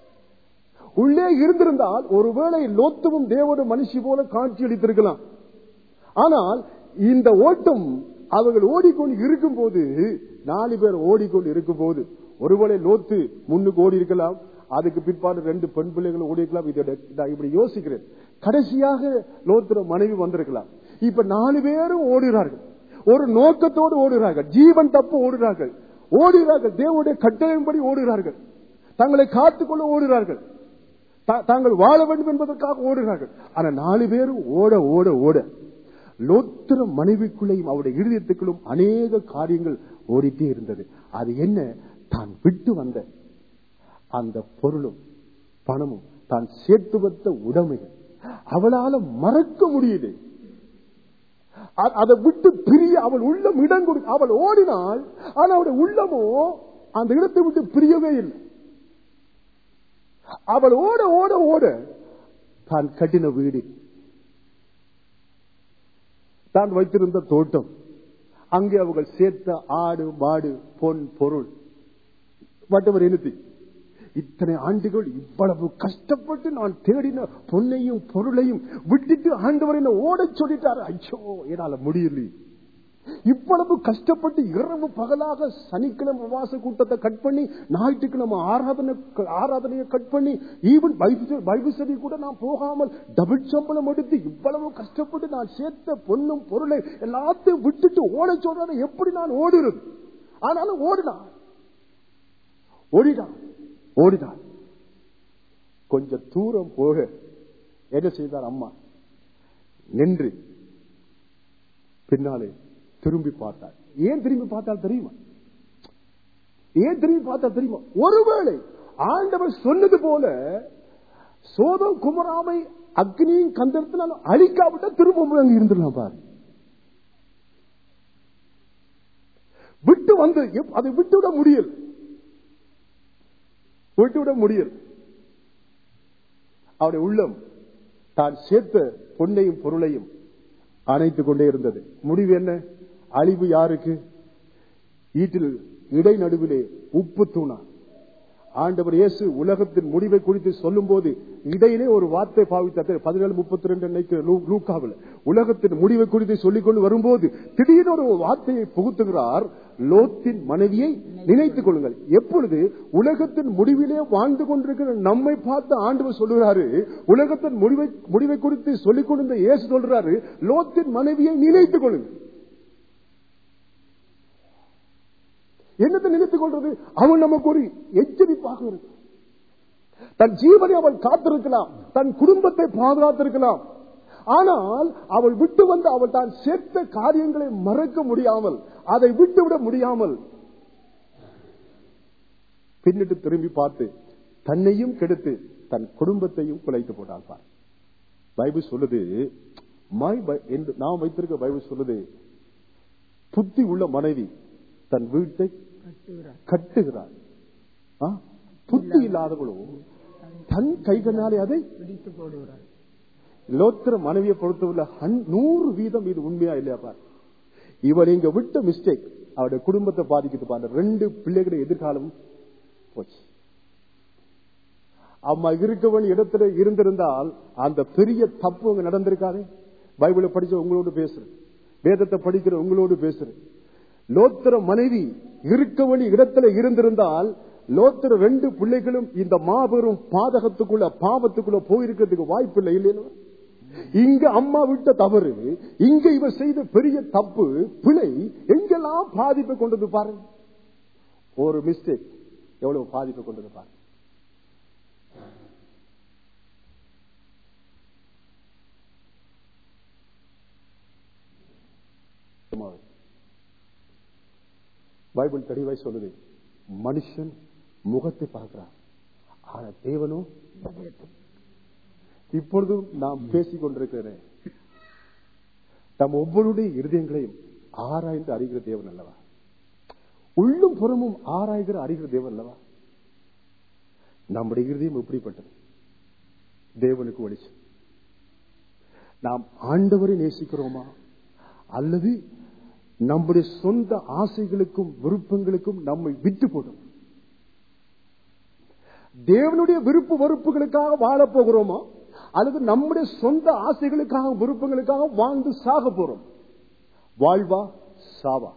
உள்ளே இருந்திருந்தால் ஒருவேளை லோத்துவும் தேவோட மனுஷி போல காட்சி அளித்திருக்கலாம் ஆனால் இந்த ஓட்டம் அவர்கள் ஓடிக்கொண்டு இருக்கும் போது நாலு பேர் ஓடிக்கொண்டு இருக்கும் போது ஒருவேளை லோத்து முன்னுக்கு ஓடி இருக்கலாம் அதுக்கு பிற்பாடு ரெண்டு பெண் பிள்ளைகள் ஓடி இருக்கலாம் இதோட நான் இப்படி யோசிக்கிறேன் கடைசியாக லோத்துற மனைவி வந்திருக்கலாம் இப்ப நாலு பேரும் ஓடுகிறார்கள் ஒரு நோக்கத்தோடு ஓடுகிறார்கள் ஜீவன் தப்பு ஓடுகிறார்கள் ஓடுகிறார்கள் தேவனுடைய கட்டளையின்படி ஓடுகிறார்கள் தங்களை காத்துக்கொள்ள ஓடுகிறார்கள் தாங்கள் வாழ வேண்டும் என்பதற்காக ஓடுகிறார்கள் ஆனா நாலு பேரும் ஓட ஓட ஓட லோத்திர மனைவிக்குள்ளேயும் அவருடைய இருதயத்துக்குள்ளும் அநேக காரியங்கள் ஓடிட்டே இருந்தது அது என்ன தான் விட்டு வந்த அந்த பொருளும் பணமும் தான் சேர்த்து வைத்த உடைமைகள் அவளால மறக்க முடியுது அதை விட்டு பிரிய அவள் உள்ளம் இடம் கொடு அவள் ஓடினாள் ஆனா அவளுடைய உள்ளமோ அந்த இடத்தை விட்டு பிரியவே இல்லை அவள் ஓட ஓட ஓட தான் கட்டின வீடு தான் வைத்திருந்த தோட்டம் அங்கே அவர்கள் சேர்த்த ஆடு மாடு பொன் பொருள் வட்டவர் இனத்தி இத்தனை ஆண்டுகள் இவ்வளவு கஷ்டப்பட்டு நான் தேடின பொன்னையும் பொருளையும் விட்டுட்டு ஆண்டவர் என்ன ஓடச் சொல்லிட்டாரு ஐயோ என்னால முடியல இவ்வளவு கஷ்டப்பட்டு இரவு பகலாக சனிக்கிழமை உபவாச கூட்டத்தை கட் பண்ணி ஞாயிற்றுக்கிழமை ஆராதனை ஆராதனையை கட் பண்ணி ஈவன் பைபிள் ஸ்டடி கூட நான் போகாமல் டபுள் சம்பளம் எடுத்து இவ்வளவு கஷ்டப்பட்டு நான் சேர்த்த பொண்ணும் பொருளை எல்லாத்தையும் விட்டுட்டு ஓட சொல்றாரு எப்படி நான் ஓடுறது ஆனாலும் ஓடினான் ஓடினான் ஓடினான் கொஞ்சம் தூரம் போக என்ன செய்தார் அம்மா நின்று பின்னாலே திரும்பி பார்த்தார் ஏன் திரும்பி பார்த்தால் தெரியுமா ஏன் திரும்பி பார்த்தா தெரியுமா ஒருவேளை ஆண்டவர் சொன்னது போல சோதம் குமராமை அக்னியும் கந்தத்தினாலும் அழிக்காவிட்டா திரும்ப அங்க இருந்துடலாம் பாரு விட்டு வந்து அதை விட்டுவிட முடியல விட்டுவிட முடியல அவருடைய உள்ளம் தான் சேர்த்த பொன்னையும் பொருளையும் அணைத்துக் கொண்டே இருந்தது முடிவு என்ன அழிவு யாருக்கு ஈட்டில் இடை நடுவிலே உப்பு தூணா ஆண்டவர் இயேசு உலகத்தின் முடிவை குறித்து சொல்லும் போது இடையிலே ஒரு வார்த்தை பாவித்தார் பதினேழு முப்பத்தி ரெண்டு லூக்காவில் உலகத்தின் முடிவை குறித்து சொல்லிக் கொண்டு வரும்போது திடீர்னு ஒரு வார்த்தையை புகுத்துகிறார் லோத்தின் மனைவியை நினைத்துக் கொள்ளுங்கள் எப்பொழுது உலகத்தின் முடிவிலே வாழ்ந்து கொண்டிருக்கிற நம்மை பார்த்து ஆண்டவர் சொல்லுகிறாரு உலகத்தின் முடிவை முடிவை குறித்து சொல்லிக் கொண்டிருந்த இயேசு சொல்றாரு லோத்தின் மனைவியை நினைத்துக் கொள்ளுங்கள் என்னத்தை நினைத்துக் கொள்றது அவன் நமக்கு ஒரு எச்சரிப்பாக இருக்கு தன் ஜீவனை அவள் காத்திருக்கலாம் தன் குடும்பத்தை பாதுகாத்திருக்கலாம் ஆனால் அவள் விட்டு வந்து அவள் தான் சேர்த்த காரியங்களை மறக்க முடியாமல் அதை விட்டுவிட முடியாமல் பின்னிட்டு திரும்பி பார்த்து தன்னையும் கெடுத்து தன் குடும்பத்தையும் குலைத்து போட்டாள் பார் பைபிள் சொல்லுது நாம் வைத்திருக்க பைபிள் சொல்லுது புத்தி உள்ள மனைவி தன் வீட்டை கட்டுகிறார் புத்தி இல்லாதவளோ தன் கைகளாலே அதை பிடித்து போடுகிறார் லோத்திர மனைவியை பொறுத்தவரை ஹன்- நூறு வீதம் இது உண்மையா இல்லையா பாரு இவர் இங்க விட்ட மிஸ்டேக் அவருடைய குடும்பத்தை பாதிக்குது பாரு ரெண்டு பிள்ளைகளுடைய எதிர்காலம் போச்சு அம்மா இருக்கவன் இடத்துல இருந்திருந்தால் அந்த பெரிய தப்பு அங்க நடந்திருக்காது பைபிளை படிச்ச உங்களோடு பேசுறேன் வேதத்தை படிக்கிற உங்களோடு பேசுறேன் லோத்திர மனைவி இருக்கவன் இடத்துல இருந்திருந்தால் லோத்திர ரெண்டு பிள்ளைகளும் இந்த மாபெரும் பாதகத்துக்குள்ள பாவத்துக்குள்ள போயிருக்கிறதுக்கு வாய்ப்பு இல்லை இல்லையா இங்க அம்மா விட்ட தவறு இங்க இவர் செய்த பெரிய தப்பு பிழை எங்கெல்லாம் பாதிப்பை கொண்டது பாருங்க ஒரு மிஸ்டேக் எவ்வளவு பாதிப்பை கொண்டது பாருங்க பைபிள் தெளிவாய் சொல்லுது மனுஷன் முகத்தை பார்க்கிறான் ஆனா தேவனோ இப்பொழுதும் நாம் பேசிக் கொண்டிருக்கிறேன் நம் ஒவ்வொருடைய இருதயங்களையும் ஆராய்ந்து அறிகிற தேவன் அல்லவா உள்ளும் புறமும் ஆராய்கிற அறிகிற தேவன் அல்லவா நம்முடைய இருதயம் எப்படிப்பட்டது தேவனுக்கு வெளிச்சம் நாம் ஆண்டவரை நேசிக்கிறோமா அல்லது நம்முடைய சொந்த ஆசைகளுக்கும் விருப்பங்களுக்கும் நம்மை விட்டு போடும் தேவனுடைய விருப்பு வெறுப்புகளுக்காக வாழப் போகிறோமா அல்லது நம்முடைய சொந்த ஆசைகளுக்காக விருப்பங்களுக்காக வாழ்ந்து சாக போறோம் வாழ்வா சாவா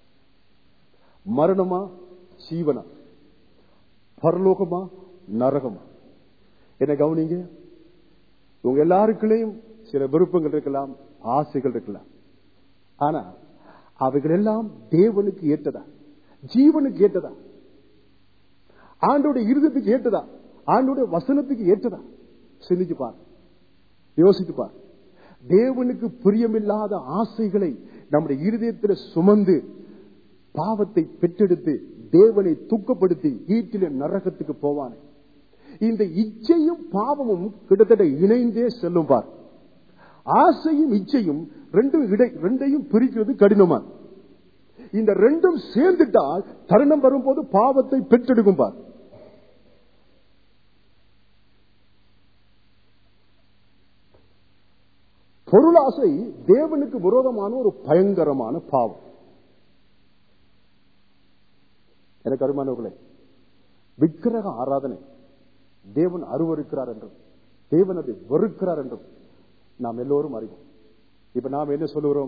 மரணமா ஜீவனா பரலோகமா நரகமா என்ன கவனிங்க உங்க எல்லாருக்குள்ளேயும் சில விருப்பங்கள் இருக்கலாம் ஆசைகள் இருக்கலாம் ஆனா அவைகள் எல்லாம் தேவனுக்கு ஏற்றதா ஜீவனுக்கு ஏற்றதா ஆண்டோட இருதத்துக்கு ஏற்றதா ஆண்டோட வசனத்துக்கு ஏற்றதா சிந்திச்சு பார் யோசித்து பார் தேவனுக்கு பிரியமில்லாத ஆசைகளை நம்முடைய இருதயத்தில் சுமந்து பாவத்தை பெற்றெடுத்து தேவனை துக்கப்படுத்தி ஈட்டில நரகத்துக்கு போவானே இந்த இச்சையும் பாவமும் கிட்டத்தட்ட இணைந்தே செல்லும் பார் ஆசையும் இச்சையும் ரெண்டும் இடை ரெண்டையும் பிரிக்கிறது கடினமா இந்த ரெண்டும் சேர்ந்துட்டால் தருணம் வரும்போது பாவத்தை பெற்றெடுக்கும் பார் பொருளாசை தேவனுக்கு விரோதமான ஒரு பயங்கரமான பாவம் எனக்கு அருமானவர்களே விக்கிரக ஆராதனை தேவன் அருவருக்கிறார் என்றும் தேவன் அதை வெறுக்கிறார் என்றும் நாம் எல்லோரும் அறிவோம் இப்ப நாம் என்ன சொல்லுகிறோம்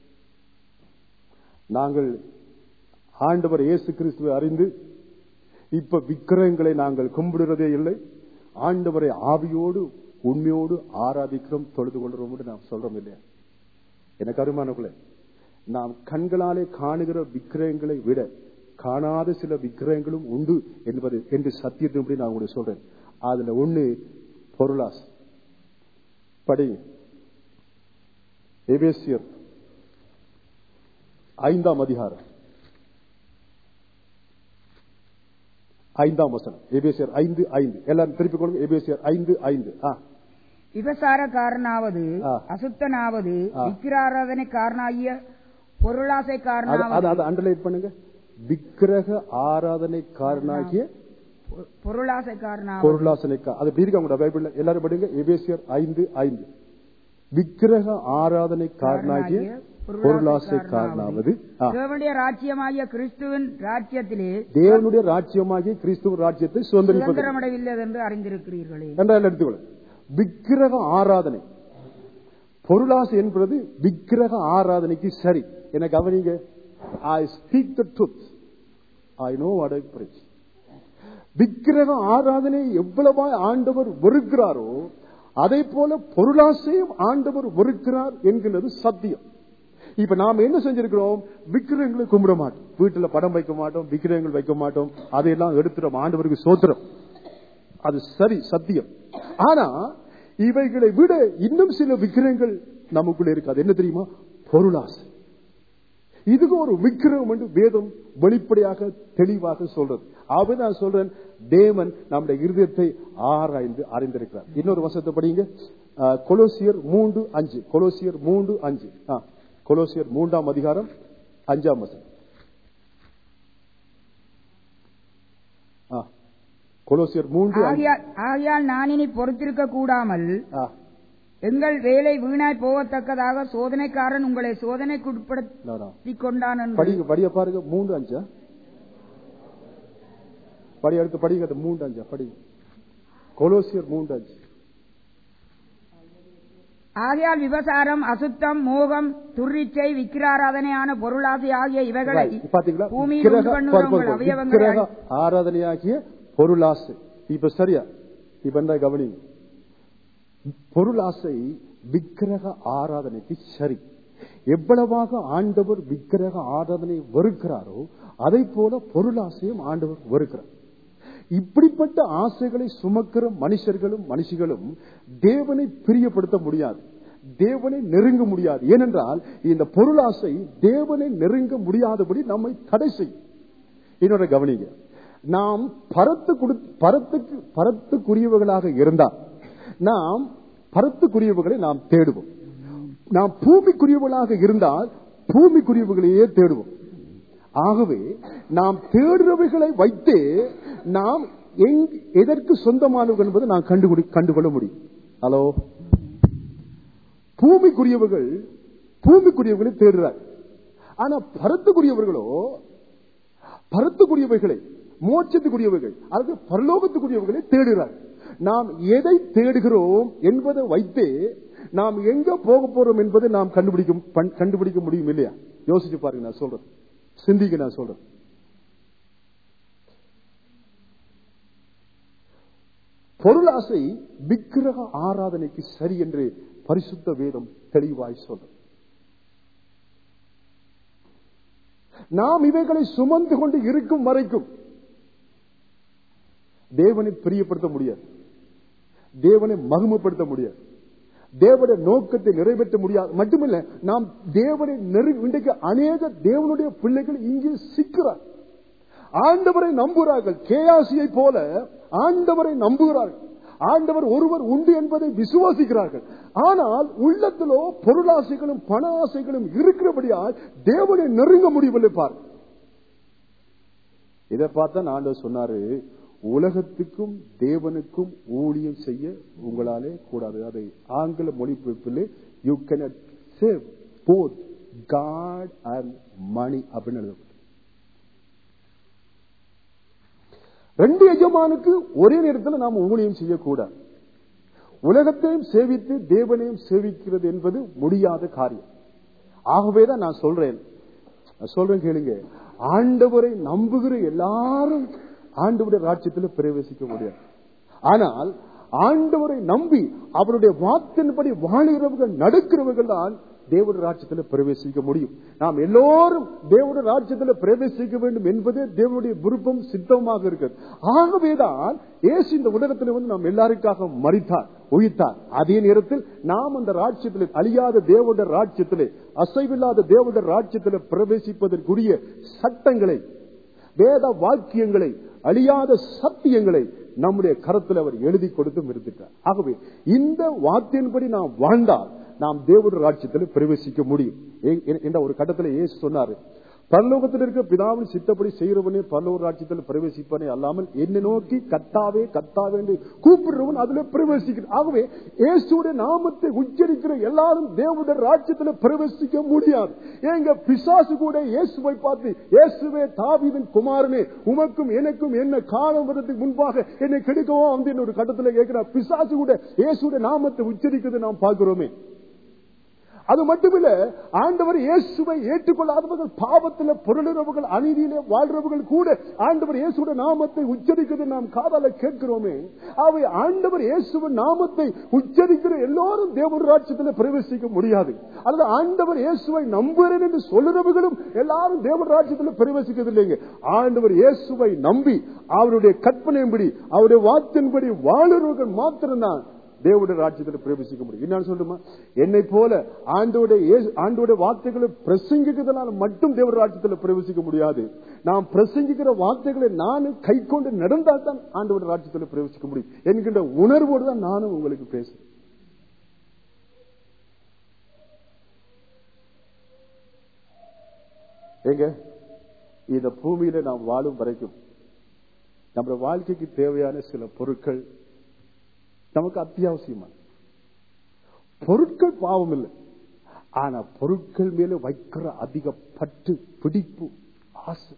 நாங்கள் ஆண்டவர் இயேசு கிறிஸ்துவை அறிந்து இப்ப விக்கிரகங்களை நாங்கள் கும்பிடுறதே இல்லை ஆண்டவரை ஆவியோடு உண்மையோடு ஆராதிக்கிறோம் தொழுது கொள்றோம் நாம் சொல்றோம் இல்லையா எனக்கு அருமானங்களே நாம் கண்களாலே காணுகிற விக்கிரகங்களை விட காணாத சில விக்கிரகங்களும் உண்டு என்பது என்று சத்தியத்தின்படி நான் உங்களுக்கு சொல்றேன் அதுல ஒண்ணு பொருளாஸ் படி எபேசியர் ஐந்தாம் அதிகாரம் ஐந்தாம் வசனம் எபேசியர் ஐந்து ஐந்து எல்லாரும் திருப்பிக் கொள்ளுங்க எபேசியர் ஐந்து ஐந்து ஆ விபசாரக்காரனாவது ஆ. அசுத்தனாவது ஆ. விக்கிராராதனைக்காரனாகிய அது- பொருளாசைக்காரனாவது அது அதை அண்டர்லைன் பண்ணுங்க விக்கிரக ஆராதனைக்காரனாகிய பொருளாசைக்காரனாவது பொருளாசனைக்கா அது எப்படி இருக்கு உங்களோட பைபிள்ல எல்லாரும் படிங்க எபேசியர் ஐந்து ஐந்து விக்கிரக ஆராதனைக்காரனாகிய பொருளாசைக்காரனாவது ஆ. தேவனுடைய ராஜ்யமாகிய கிறிஸ்துவின் ராஜ்யத்திலே தேவனுடைய ராஜ்யமாகிய கிறிஸ்துவ ராஜ்யத்தை சுதந்திரிப்பது சுதந்திரமடைவில்லை என்று அறிந்திருக்கிறீர்களே என்றால் எடுத்துக்கொள்ள விக்கிரக ஆராதனை பொருளாசை என்பது விக்கிரக ஆராதனைக்கு சரி என கவனிங்க I speak the truth I know what I preach விக்கிரக ஆராதனை எவ்வளவாய் ஆண்டவர் வெறுக்கிறாரோ அதே போல பொருளாசையும் ஆண்டவர் வெறுக்கிறார் என்கிறது சத்தியம் இப்ப நாம என்ன செஞ்சிருக்கிறோம் விக்கிரகங்களை கும்பிட மாட்டோம் வீட்டுல படம் வைக்க மாட்டோம் விக்கிரகங்கள் வைக்க மாட்டோம் அதையெல்லாம் எடுத்துறோம் ஆண்டவருக்கு சோத்திரம் அது சரி சத்தியம் ஆனா இவைகளை விட இன்னும் சில விக்கிரகங்கள் நமக்குள்ள இருக்கு அது என்ன தெரியுமா பொருளாசை இதுக்கு ஒரு விக்கிரகம் என்று வேதம் வெளிப்படையாக தெளிவாக சொல்றது ஆகவே நான் சொல்றேன் தேவன் நம்முடைய இருதயத்தை ஆராய்ந்து அறிந்திருக்கிறார் இன்னொரு வசத்தை படிங்க ஆ, கொலோசியர் மூன்று அஞ்சு கொலோசியர் மூன்று அஞ்சு ஆ, கொலோசியர் மூன்றாம் அதிகாரம் அஞ்சாம் வசனம் ஆ, கொலோசியர் மூன்று அஞ்சு. ஆகையால் ஆகையால் நான் இனி பொறுத்திருக்க கூடாமல் ஆ, எங்கள் வேலை வீணாய் போகத்தக்கதாக சோதனைக்காரன் உங்களை சோதனைக்குட்படுத்திக் No, no. கொண்டான் என்று படிங்க படிய பாருங்க மூன்று அஞ்சா படி அடுத்து படிங்க அது மூன்று அஞ்சா படிங்க கொலோசியர் மூன்று அஞ்சு ஆகையால் விபசாரம் அசுத்தம் மோகம் துர்ரிச்சை விக்கிராராதனையான பொருளாசி ஆகிய இவைகளை Right. பாத்தீங்களா பூமியில் விக்கிரக- உண்டு பண்ணுகிற பாரு, பாரு, உங்கள் பாரு. அவயவங்களை விக்கிரக ஆராதனையாகிய பொருளாசை இப்ப சரியா இப்ப என்ன கவனிங்க பொருளாசை விக்கிரக ஆராதனைக்கு சரி எவ்வளவாக ஆண்டவர் விக்கிரக ஆராதனை வெறுக்கிறாரோ அதை போல பொருளாசையும் ஆண்டவர் வெறுக்கிறார் இப்படிப்பட்ட ஆசைகளை சுமக்கிற மனுஷர்களும் மனுஷிகளும் தேவனை பிரியப்படுத்த முடியாது தேவனை நெருங்க முடியாது ஏனென்றால் இந்த பொருளாசை தேவனை நெருங்க முடியாதபடி நம்மை தடை செய்யும் இன்னொரு கவனிங்க நாம் பரத்து கொடு பரத்துக்கு பரத்துக்குரியவர்களாக இருந்தால் நாம் பரத்துக்குரியவர்களை நாம் தேடுவோம் நாம் பூமிக்குரியவர்களாக இருந்தால் பூமிக்குரியவர்களையே தேடுவோம் ஆகவே நாம் தேடுறவைகளை வைத்தே நாம் எங்- எதற்கு சொந்தமானவர்கள் என்பதை நாம் கண்டுபிடி கண்டுகொள்ள முடியும் ஹலோ பூமிக்குரியவர்கள் பூமிக்குரியவர்களை தேடுறார் ஆனா பரத்துக்குரியவர்களோ பரத்துக்குரியவைகளை மோட்சத்துக்குரியவைகள் அல்லது பரலோகத்துக்குரியவைகளை தேடுகிறார் நாம் எதை தேடுகிறோம் என்பதை வைத்தே நாம் எங்க போக போறோம் என்பதை நாம் கண்டுபிடிக்க பண்- கண்டுபிடிக்க முடியும் இல்லையா யோசிச்சு பாருங்க நான் சொல்றேன் சிந்திக்க நான் சொல்றேன் பொருளாசை விக்கிரக ஆராதனைக்கு சரி என்று பரிசுத்த வேதம் தெளிவாய் சொல்றது நாம் இவைகளை சுமந்து கொண்டு இருக்கும் வரைக்கும் தேவனை பிரியப்படுத்த முடியாது தேவனை மகிமைப்படுத்த முடியாது தேவனுடைய நோக்கத்தை நிறைவேற்ற முடியாது மட்டுமில்ல நாம் தேவனை நெரு இன்றைக்கு அநேக தேவனுடைய பிள்ளைகள் இங்கே சிக்கிறார் ஆண்டவரை நம்புகிறார்கள் கேயாசியை போல ஆண்டவரை நம்புகிறார்கள் ஆண்டவர் ஒருவர் உண்டு என்பதை விசுவாசிக்கிறார்கள் ஆனால் உள்ளத்திலோ பொருளாசைகளும் பண ஆசைகளும் இருக்கிறபடியால் தேவனை நெருங்க முடியவில்லை பார் இதை பார்த்தா ஆண்டவர் சொன்னாரு உலகத்துக்கும் தேவனுக்கும் ஊழியம் செய்ய உங்களாலே கூடாது அதை ஆங்கில மொழிபெயர்ப்பில் you can serve both God and money அப்படின்னு எழுதப்பட்டது ரெண்டு எஜமானுக்கு ஒரே நேரத்தில் நாம் ஊழியம் செய்யக்கூடாது உலகத்தையும் சேவித்து தேவனையும் சேவிக்கிறது என்பது முடியாத காரியம் ஆகவேதான் நான் சொல்றேன் நான் சொல்றேன் கேளுங்க ஆண்டவரை நம்புகிற எல்லாரும் ஆண்டவருடைய ராஜ்யத்தில் பிரவேசிக்க முடியாது ஆனால் ஆண்டவரை நம்பி அவருடைய வார்த்தையின்படி வாழுகிறவர்கள் நடக்கிறவர்கள் தான் தேவனுடைய ராஜ்யத்தில் பிரவேசிக்க முடியும் நாம் எல்லோரும் தேவனுடைய ராஜ்யத்தில் பிரவேசிக்க வேண்டும் என்பதே தேவனுடைய விருப்பம் சித்தமாக இருக்கிறது ஆகவேதான் இயேசு இந்த உலகத்தில் வந்து நாம் எல்லாருக்காக மறித்தார் உயிர்த்தார் அதே நேரத்தில் நாம் அந்த ராஜ்யத்தில் அழியாத தேவனுடைய ராஜ்யத்திலே அசைவில்லாத தேவனுடைய ராஜ்யத்தில் பிரவேசிப்பதற்குரிய சட்டங்களை வேத வாக்கியங்களை அழியாத சத்தியங்களை நம்முடைய கரத்தில் அவர் எழுதி கொடுத்து இருந்துட்டார் ஆகவே இந்த வார்த்தையின்படி நாம் வாழ்ந்தால் நாம் தேவனுடைய ராஜ்யத்தில் பிரவேசிக்க முடியும் எ- எ- என்ற ஒரு கட்டத்தில் இயேசு சொன்னாரு பரலோகத்தில் இருக்க பிதாவின் சித்தப்படி செய்கிறவனே பரலோக ராஜ்யத்தில் பிரவேசிப்பனே அல்லாமல் என்னை நோக்கி கத்தாவே கத்தாவே என்று கூப்பிடுறவன் அதுல பிரவேசிக்கிறான் ஆகவே இயேசுடைய நாமத்தை உச்சரிக்கிற எல்லாரும் தேவனுடைய ராஜ்யத்தில் பிரவேசிக்க முடியாது ஏங்க பிசாசு கூட இயேசுவை பார்த்து இயேசுவே தாவீதின் குமாரனே உமக்கும் எனக்கும் என்ன காலம் வரதுக்கு முன்பாக என்னை கெடுக்கவோ வந்து ஒரு கட்டத்தில் கேட்கிறார் பிசாசு கூட இயேசுடைய நாமத்தை உச்சரிக்கிறது நாம் பார்க்கிறோமே அது மட்டுமில்ல ஆண்டவர் இயேசுவை ஏற்றுக்கொள்ளாதவர்கள் பாவத்தில் பொருளுறவர்கள் அநீதியிலே வாழ்றவர்கள் கூட ஆண்டவர் இயேசுடைய நாமத்தை உச்சரிக்கிறது நாம் காதால கேட்கிறோமே அவை ஆண்டவர் இயேசுவின் நாமத்தை உச்சரிக்கிற எல்லோரும் தேவன் ராட்சியத்தில் பிரவேசிக்க முடியாது அல்லது ஆண்டவர் இயேசுவை நம்புகிறேன் என்று சொல்லுறவர்களும் எல்லாரும் தேவன் ராட்சியத்தில் பிரவேசிக்கிறது இல்லைங்க ஆண்டவர் இயேசுவை நம்பி அவருடைய கற்பனையின்படி அவருடைய வாத்தின்படி வாழுறவர்கள் மாத்திரம்தான் தேவனுடைய ராஜ்யத்தில் பிரவேசிக்க முடியும் என்ன சொல்லுமா என்னை போல ஆண்டோட ஆண்டோட வார்த்தைகளை பிரசங்கிக்கிறதுனால மட்டும் தேவ ராஜ்யத்தில் பிரவேசிக்க முடியாது நாம் பிரசங்கிக்கிற வார்த்தைகளை நானும் கை கொண்டு நடந்தால் தான் ஆண்டோட ராஜ்யத்தில் பிரவேசிக்க முடியும் என்கின்ற உணர்வோடு தான் நானும் உங்களுக்கு பேசுறேன் ஏங்க இந்த பூமியில நாம் வாழும் வரைக்கும் நம்ம வாழ்க்கைக்கு தேவையான சில பொருட்கள் நமக்கு அத்தியாவசியமான பொருட்கள் பாவம் இல்லை ஆனா பொருட்கள் மேல வைக்கிற அதிக பற்று பிடிப்பு ஆசை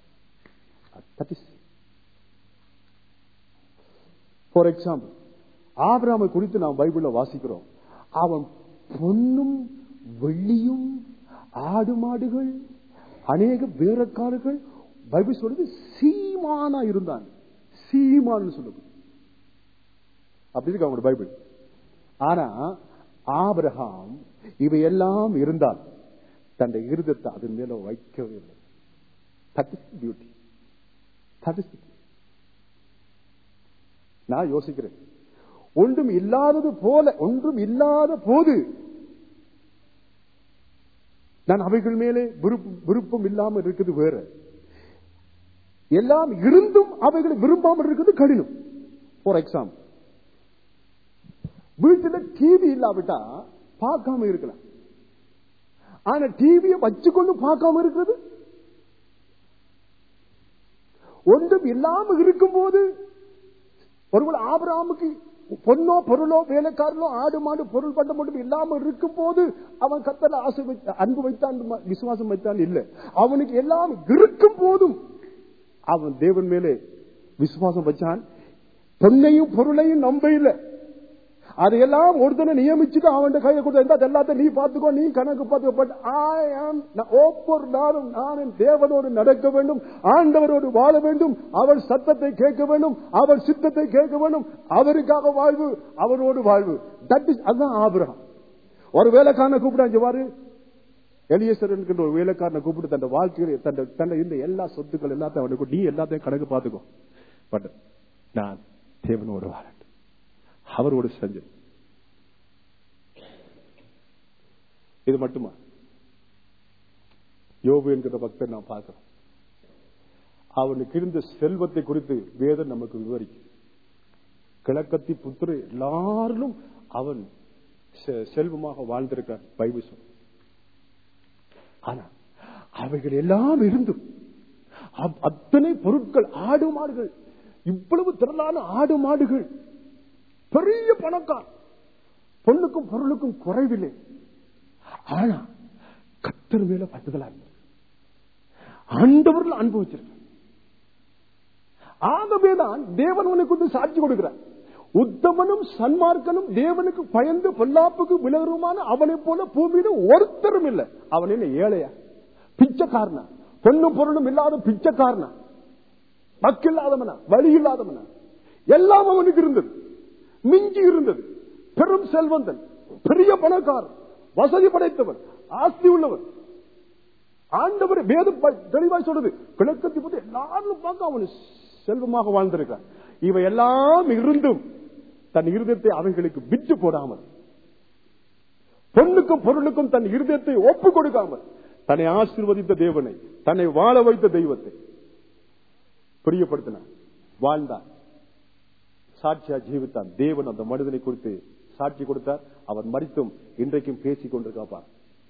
ஃபார் எக்ஸாம்பிள் ஆபிராமை குறித்து நாம் பைபிள்ல வாசிக்கிறோம் அவன் பொன்னும் வெள்ளியும் ஆடு மாடுகள் அநேக வேறக்காரர்கள் பைபிள் சொல்லுது சீமானா இருந்தான் சீமான்னு சொல்லுது அப்படி இருக்கு அவங்களோட பைபிள் ஆனா ஆபிரகாம் இவையெல்லாம் இருந்தால் தன் இருதத்தை அதன் மேல வைக்கவே இல்லை that is beauty that is நான் யோசிக்கிறேன் ஒன்றும் இல்லாதது போல ஒன்றும் இல்லாத போது நான் அவைகள் மேலே விருப்பம் விருப்பம் இல்லாமல் இருக்குது வேற எல்லாம் இருந்தும் அவைகளை விரும்பாமல் இருக்குது கடினம் ஃபார் எக்ஸாம்பிள் வீட்டுல டிவி இல்லாவிட்டா பார்க்காம இருக்கலாம் ஆனா டிவியை வச்சுக்கொண்டு பார்க்காம இருக்கிறது ஒன்றும் இல்லாம இருக்கும் போது ஒருவேளை ஆபராமுக்கு பொண்ணோ பொருளோ வேலைக்காரனோ ஆடு மாடு பொருள் பண்ட மட்டும் இல்லாம இருக்கும் போது அவன் கத்தல ஆசை வைத்த அன்பு வைத்தான் விசுவாசம் வைத்தான் இல்ல அவனுக்கு எல்லாம் இருக்கும் போதும் அவன் தேவன் மேலே விசுவாசம் வச்சான் பொன்னையும் பொருளையும் நம்ப இல்லை அதையெல்லாம் ஒருத்தனை நியமிச்சுட்டு அவன் கையை கொடுத்த எல்லாத்தையும் நீ பார்த்துக்கோ நீ கணக்கு பார்த்துக்கோ ஒவ்வொரு நாளும் நான் தேவனோடு நடக்க வேண்டும் ஆண்டவரோடு வாழ வேண்டும் அவர் சத்தத்தை கேட்க வேண்டும் அவர் சித்தத்தை கேட்க வேண்டும் அவருக்காக வாழ்வு அவரோடு வாழ்வு தட் இஸ் அதுதான் ஆபிரகம் ஒரு வேலைக்காரனை கூப்பிடாஞ்சு பாரு எலியேசர் என்கின்ற ஒரு வேலைக்காரனை கூப்பிட்டு தன் வாழ்க்கையில் தன் தன்னை இந்த எல்லா சொத்துக்கள் எல்லாத்தையும் அவனுக்கு நீ எல்லாத்தையும் கணக்கு பார்த்துக்கோ பட் நான் தேவனோடு வாழ அவரோடு செஞ்சு இது மட்டுமா யோபு என்கிற பக்தர் நான் பார்க்கிறோம் அவனுக்கு இருந்த செல்வத்தை குறித்து வேதம் நமக்கு விவரிக்கும் கிழக்கத்தி புத்திர எல்லாரிலும் அவன் செல்வமாக வாழ்ந்திருக்கான் பைபிள் சொல் ஆனா அவைகள் எல்லாம் இருந்தும் அத்தனை பொருட்கள் ஆடு மாடுகள் இவ்வளவு திரளான ஆடு மாடுகள் பெரிய பணக்கார் பொண்ணுக்கும் பொருளுக்கும் குறைவில்லை ஆனா கத்தர் மேல பட்டுதலா இருந்தது ஆண்டவர்கள் அனுபவிச்சிருக்க ஆகவேதான் தேவன் உனக்கு சாட்சி கொடுக்கிறார் உத்தமனும் சன்மார்க்கனும் தேவனுக்கு பயந்து பொல்லாப்புக்கு விலகருமான அவனை போல பூமியில ஒருத்தரும் இல்லை அவன் என்ன ஏழையா பிச்சைக்காரனா பொண்ணும் பொருளும் இல்லாத பிச்சைக்காரனா மக்கில்லாதவனா வழி இல்லாதவனா எல்லாம் அவனுக்கு இருந்தது மிஞ்சி இருந்தது பெரும் செல்வந்தன் பெரிய பணக்காரன் வசதி படைத்தவன் ஆஸ்தி உள்ளவன் ஆண்டவர் வேத தெளிவாய் சொல்றது கிழக்கத்தை பத்தி எல்லாரும் பார்க்க அவன் செல்வமாக வாழ்ந்திருக்கான் இவை எல்லாம் இருந்தும் தன் இருதயத்தை அவைகளுக்கு விட்டு போடாமல் பொண்ணுக்கும் பொருளுக்கும் தன் இருதயத்தை ஒப்பு கொடுக்காமல் தன்னை ஆசீர்வதித்த தேவனை தன்னை வாழ வைத்த தெய்வத்தை பிரியப்படுத்தினான் வாழ்ந்தான் சாட்சியா ஜீவித்தான் தேவன் அந்த மனிதனை குறித்து சாட்சி கொடுத்தார் அவன் மறித்தும் இன்றைக்கும் பேசிக் கொண்டிருக்காப்பார்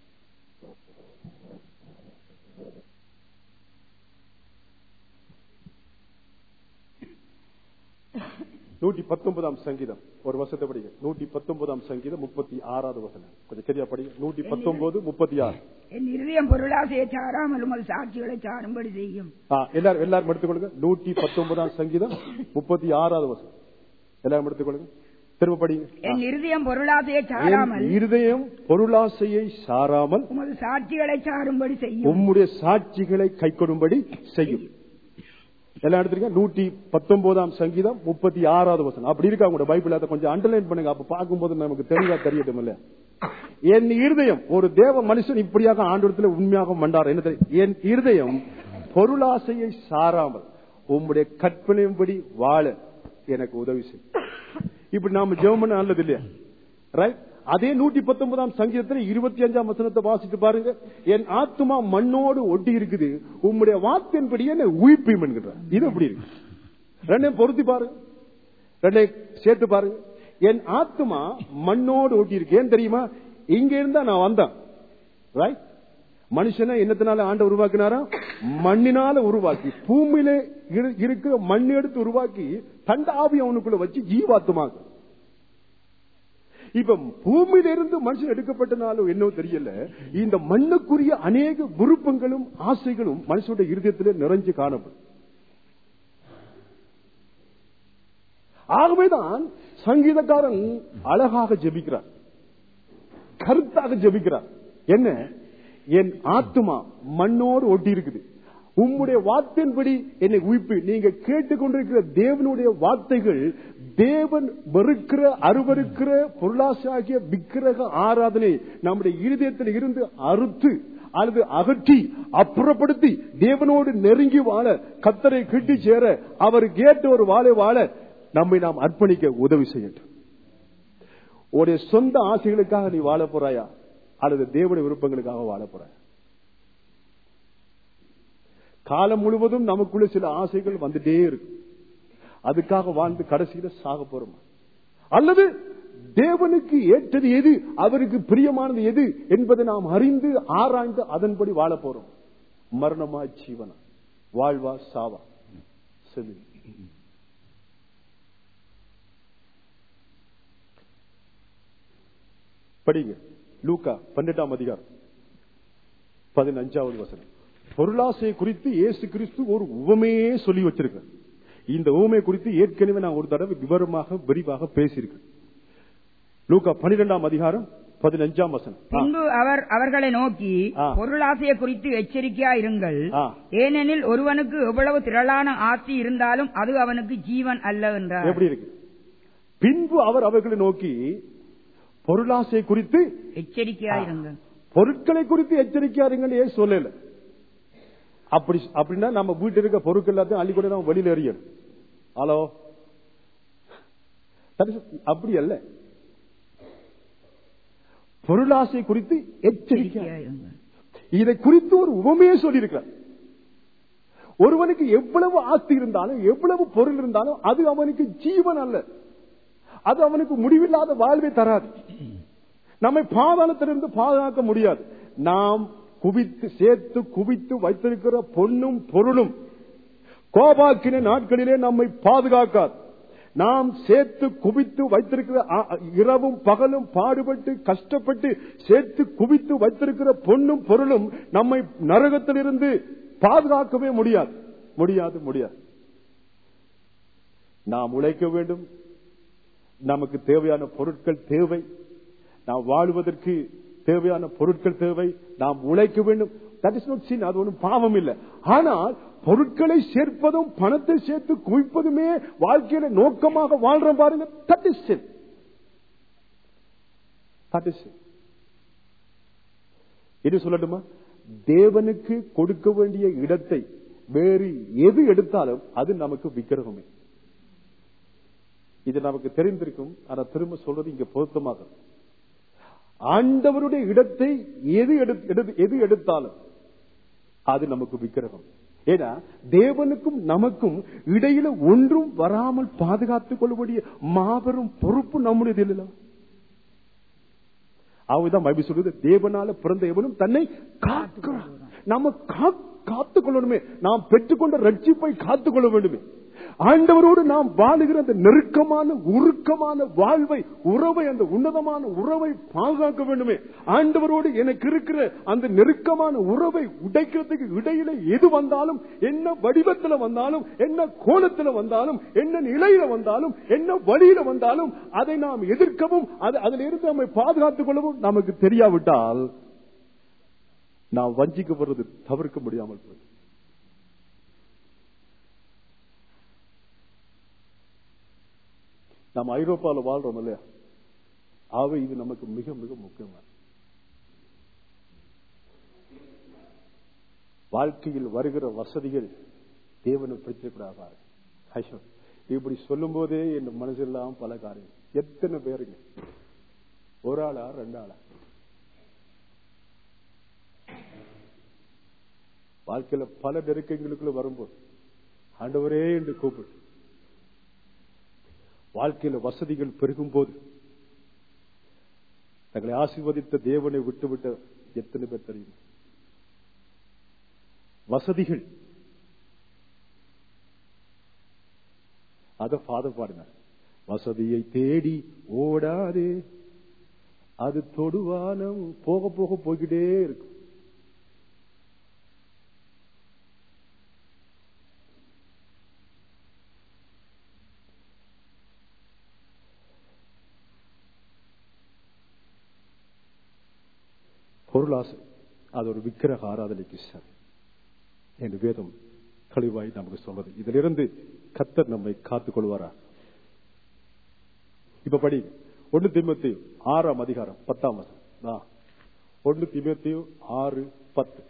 நூற்றி பத்தொன்பதாம் சங்கீதம் ஒரு வருஷத்தை படிங்க நூற்றி பத்தொன்பதாம் சங்கீதம் முப்பத்தி ஆறாவது வசனம் கொஞ்சம் சரியா படிங்க நூற்றி பத்தொன்பது முப்பத்தி ஆறு என் இருதயம் பொருளாசையை சாராமல் உமது சாட்சிகளை சாரும்படி செய்யும் எல்லாரும் எல்லாரும் எடுத்துக்கொள்ளுங்க நூற்றி பத்தொன்பதாம் சங்கீதம் முப்பத்தி ஆறாவது வசனம் எல்லாரும் எடுத்துக்கொள்ளுங்க திரும்ப படிங்க என் இருதயம் பொருளாசையை சாராமல் இருதயம் பொருளாசையை சாராமல் உமது சாட்சிகளை சாரும்படி செய்யும் உம்முடைய சாட்சிகளை கை கொடும்படி செய்யும் எல்லாம் எடுத்துருங்க நூற்றி பத்தொன்பதாம் சங்கீதம் முப்பத்தி ஆறாவது வசனம் அப்படி இருக்கா உங்களோட பைபிள் அதை கொஞ்சம் அண்டர்லைன் பண்ணுங்க அப்ப பார்க்கும்போது நமக்கு தெளிவா தெரியட்டும் இல்ல என் இருதயம் ஒரு தேவ மனுஷன் இப்படியாக ஆண்டோரத்தில் உண்மையாக மண்டார் என்ன தெரியும் என் இருதயம் பொருளாசையை சாராமல் உம்முடைய கற்பனையும்படி வாழ எனக்கு உதவி செய்யும் இப்படி நாம ஜெவமன் நல்லது இல்லையா ரைட் அதே நூற்றி பத்தொன்பதாம் சங்கீதத்தில் இருபத்தி அஞ்சாம் வசனத்தை வாசித்து பாருங்க என் ஆத்மா மண்ணோடு ஒட்டி இருக்குது உம்முடைய வார்த்தையின்படி என்ன உயிர்ப்பையும் என்கிறார் இது எப்படி இருக்கு ரெண்டையும் பொருத்தி பாருங்க ரெண்டையும் சேர்த்து பாருங்க என் ஆத்மா மண்ணோடு ஒட்டி இருக்கு ஏன் தெரியுமா இங்க இருந்தா நான் வந்தேன் ரைட் மனுஷனை என்னத்தினால ஆண்ட உருவாக்கினாரா மண்ணினால உருவாக்கி பூமியில இருக்கிற மண் எடுத்து உருவாக்கி தண்ட ஆவி அவனுக்குள்ள வச்சு ஜீவாத்துமாக இப்ப பூமியிலிருந்து மனுஷன் எடுக்கப்பட்டனாலும் என்னவோ தெரியல இந்த மண்ணுக்குரிய அநேக விருப்பங்களும் ஆசைகளும் மனுஷனுடைய இருதயத்திலே நிறைஞ்சு காணப்படும் ஆகவேதான் சங்கீதக்காரன் அழகாக ஜெபிக்கிறார் கருத்தாக ஜெபிக்கிறார் என்ன என் ஆத்துமா மண்ணோடு ஒட்டி இருக்குது உம்முடைய வார்த்தையின்படி என்னை உயிர்ப்பு நீங்க கேட்டுக்கொண்டிருக்கிற தேவனுடைய வார்த்தைகள் தேவன் வெறுக்கிற அருவருக்கிற பொருளாசாகிய விக்கிரக ஆராதனை நம்முடைய இருதயத்தில் இருந்து அறுத்து அல்லது அகற்றி அப்புறப்படுத்தி தேவனோடு நெருங்கி வாழ கத்தரை கிட்டி சேர அவர் கேட்ட ஒரு வாழை வாழ நம்மை நாம் அர்ப்பணிக்க உதவி செய்யட்டும் உடைய சொந்த ஆசைகளுக்காக நீ வாழ போறாயா அல்லது தேவனுடைய விருப்பங்களுக்காக வாழ போறாயா காலம் முழுவதும் நமக்குள்ள சில ஆசைகள் வந்துட்டே இருக்கு அதுக்காக வாழ்ந்து கடைசியில சாக போறோமா அல்லது தேவனுக்கு ஏற்றது எது அவருக்கு பிரியமானது எது என்பதை நாம் அறிந்து ஆராய்ந்து அதன்படி வாழ போறோம் மரணமா ஜீவனா வாழ்வா சாவா சொல்லு படிங்க லூக்கா பன்னெண்டாம் அதிகாரம் பதினஞ்சாவது வசனம் பொருளாசையை குறித்து இயேசு கிறிஸ்து ஒரு உவமையே சொல்லி வச்சிருக்க இந்த உவமை குறித்து ஏற்கனவே நான் ஒரு தடவை விவரமாக விரிவாக பேசியிருக்கேன் லூக்கா பன்னிரெண்டாம் அதிகாரம் பதினஞ்சாம் வசனம் ஆ, பின்பு அவர் அவர்களை நோக்கி ஆ. பொருளாசையை குறித்து எச்சரிக்கையா இருங்கள் ஆ. ஏனெனில் ஒருவனுக்கு எவ்வளவு திரளான ஆஸ்தி இருந்தாலும் அது அவனுக்கு ஜீவன் அல்ல என்றார் எப்படி இருக்கு பின்பு அவர் அவர்களை நோக்கி பொருளாசை குறித்து எச்சரிக்கையா ஆ. இருங்கள் பொருட்களை குறித்து எச்சரிக்கையா இருங்கன்னு ஏன் சொல்லல அப்படி அப்படின்னா நம்ம வீட்டில் இருக்க பொருட்கள் எல்லாத்தையும் அள்ளி கூட நம்ம வெளியில எறியணும் ஹலோ That is- அப்படி அல்ல பொருளாசை குறித்து எச்சரிக்கை எச்சரிக்கையா இருங்கள் இதை குறித்து ஒரு உவமையே சொல்லியிருக்கிறார் ஒருவனுக்கு எவ்வளவு ஆஸ்தி இருந்தாலும் எவ்வளவு பொருள் இருந்தாலும் அது அவனுக்கு ஜீவன் அல்ல அது அவனுக்கு முடிவில்லாத வாழ்வை தராது நம்மை பாதாளத்திலிருந்து பாதுகாக்க முடியாது நாம் குவித்து சேர்த்து குவித்து வைத்திருக்கிற பொன்னும் பொருளும் கோபாக்கின நாட்களிலே நம்மை பாதுகாக்காது நாம் சேர்த்து குவித்து வைத்திருக்கிற அ- அ- இரவும் பகலும் பாடுபட்டு கஷ்டப்பட்டு சேர்த்து குவித்து வைத்திருக்கிற பொன்னும் பொருளும் நம்மை நரகத்திலிருந்து பாதுகாக்கவே முடியாது முடியாது முடியாது நாம் உழைக்க வேண்டும் நமக்கு தேவையான பொருட்கள் தேவை நாம் வாழ்வதற்கு தேவையான பொருட்கள் தேவை நாம் உழைக்க வேண்டும் தட் இஸ் நாட் சின் அது ஒன்றும் பாவம் இல்லை ஆனால் பொருட்களை சேர்ப்பதும் பணத்தை சேர்த்து குவிப்பதுமே வாழ்க்கையில நோக்கமாக வாழ்றோம் பாருங்க that is sin that is sin இது சொல்லட்டுமா தேவனுக்கு கொடுக்க வேண்டிய இடத்தை வேறு எது எடுத்தாலும் அது நமக்கு விக்கிரகமே இது நமக்கு தெரிந்திருக்கும் ஆனா திரும்ப சொல்றது இங்க பொருத்தமாக ஆண்டவருடைய இடத்தை எது எடுத்து- எடு- எது எடுத்தாலும் அது நமக்கு விக்கிரகம் ஏன்னா தேவனுக்கும் நமக்கும் இடையில ஒன்றும் வராமல் பாதுகாத்துக் கொள்ளக்கூடிய மாபெரும் பொறுப்பு நம்முடையது இல்ல அவதான் பைபிள் சொல்றது தேவனால பிறந்த எவனும் தன்னை காக்கிறான் நம்ம கா- காத்துக் கொள்ளணுமே நாம் பெற்றுக்கொண்ட ரட்சிப்பை காத்துக் கொள்ள வேண்டுமே ஆண்டவரோடு நாம் வாழுகிற அந்த நெருக்கமான உருக்கமான வாழ்வை உறவை அந்த உன்னதமான உறவை பாதுகாக்க வேண்டுமே ஆண்டவரோடு எனக்கு இருக்கிற அந்த நெருக்கமான உறவை உடைக்கிறதுக்கு இடையில எது வந்தாலும் என்ன வடிவத்துல வந்தாலும் என்ன கோலத்துல வந்தாலும் என்ன நிலையில வந்தாலும் என்ன வழியில வந்தாலும் அதை நாம் எதிர்க்கவும் அது அதிலிருந்து நம்மை பாதுகாத்துக் கொள்ளவும் நமக்கு தெரியாவிட்டால் நாம் வஞ்சிக்கப்படுறது தவிர்க்க முடியாமல் போய் நாம் ஐரோப்பாவில் வாழ்றோம் இல்லையா ஆகவே இது நமக்கு மிக மிக முக்கியமான வாழ்க்கையில் வருகிற வசதிகள் தேவனை பிடிச்சிடக்கூடாது ஐயோ, இப்படி சொல்லும் போதே என் மனசெல்லாம் பல காரியம் எத்தனை பேருங்க ஒரு ஆளா ரெண்டு ஆளா வாழ்க்கையில பல நெருக்கங்களுக்குள்ள வரும்போது ஆண்டவரே என்று கூப்பிடு வாழ்க்கையில வசதிகள் பெருகும் போது தங்களை ஆசீர்வதித்த தேவனை விட்டுவிட்ட எத்தனை பேர் தெரியும் வசதிகள் அத ஃபாதர் பாடினார் வசதியை தேடி ஓடாதே அது தொடுவானம் போக போக போய்கிட்டே இருக்கும் பொருளாசை அது ஒரு விக்கிரக ஆராதனைக்கு சரி என்று வேதம் தெளிவாய் நமக்கு சொல்றது இதிலிருந்து கத்தர் நம்மை காத்துக் கொள்வாரா இப்ப படி ஒன்னு திமுத்தி ஆறாம் அதிகாரம் பத்தாம் வசனம் ஒன்னு திமுத்தி ஆறு பத்து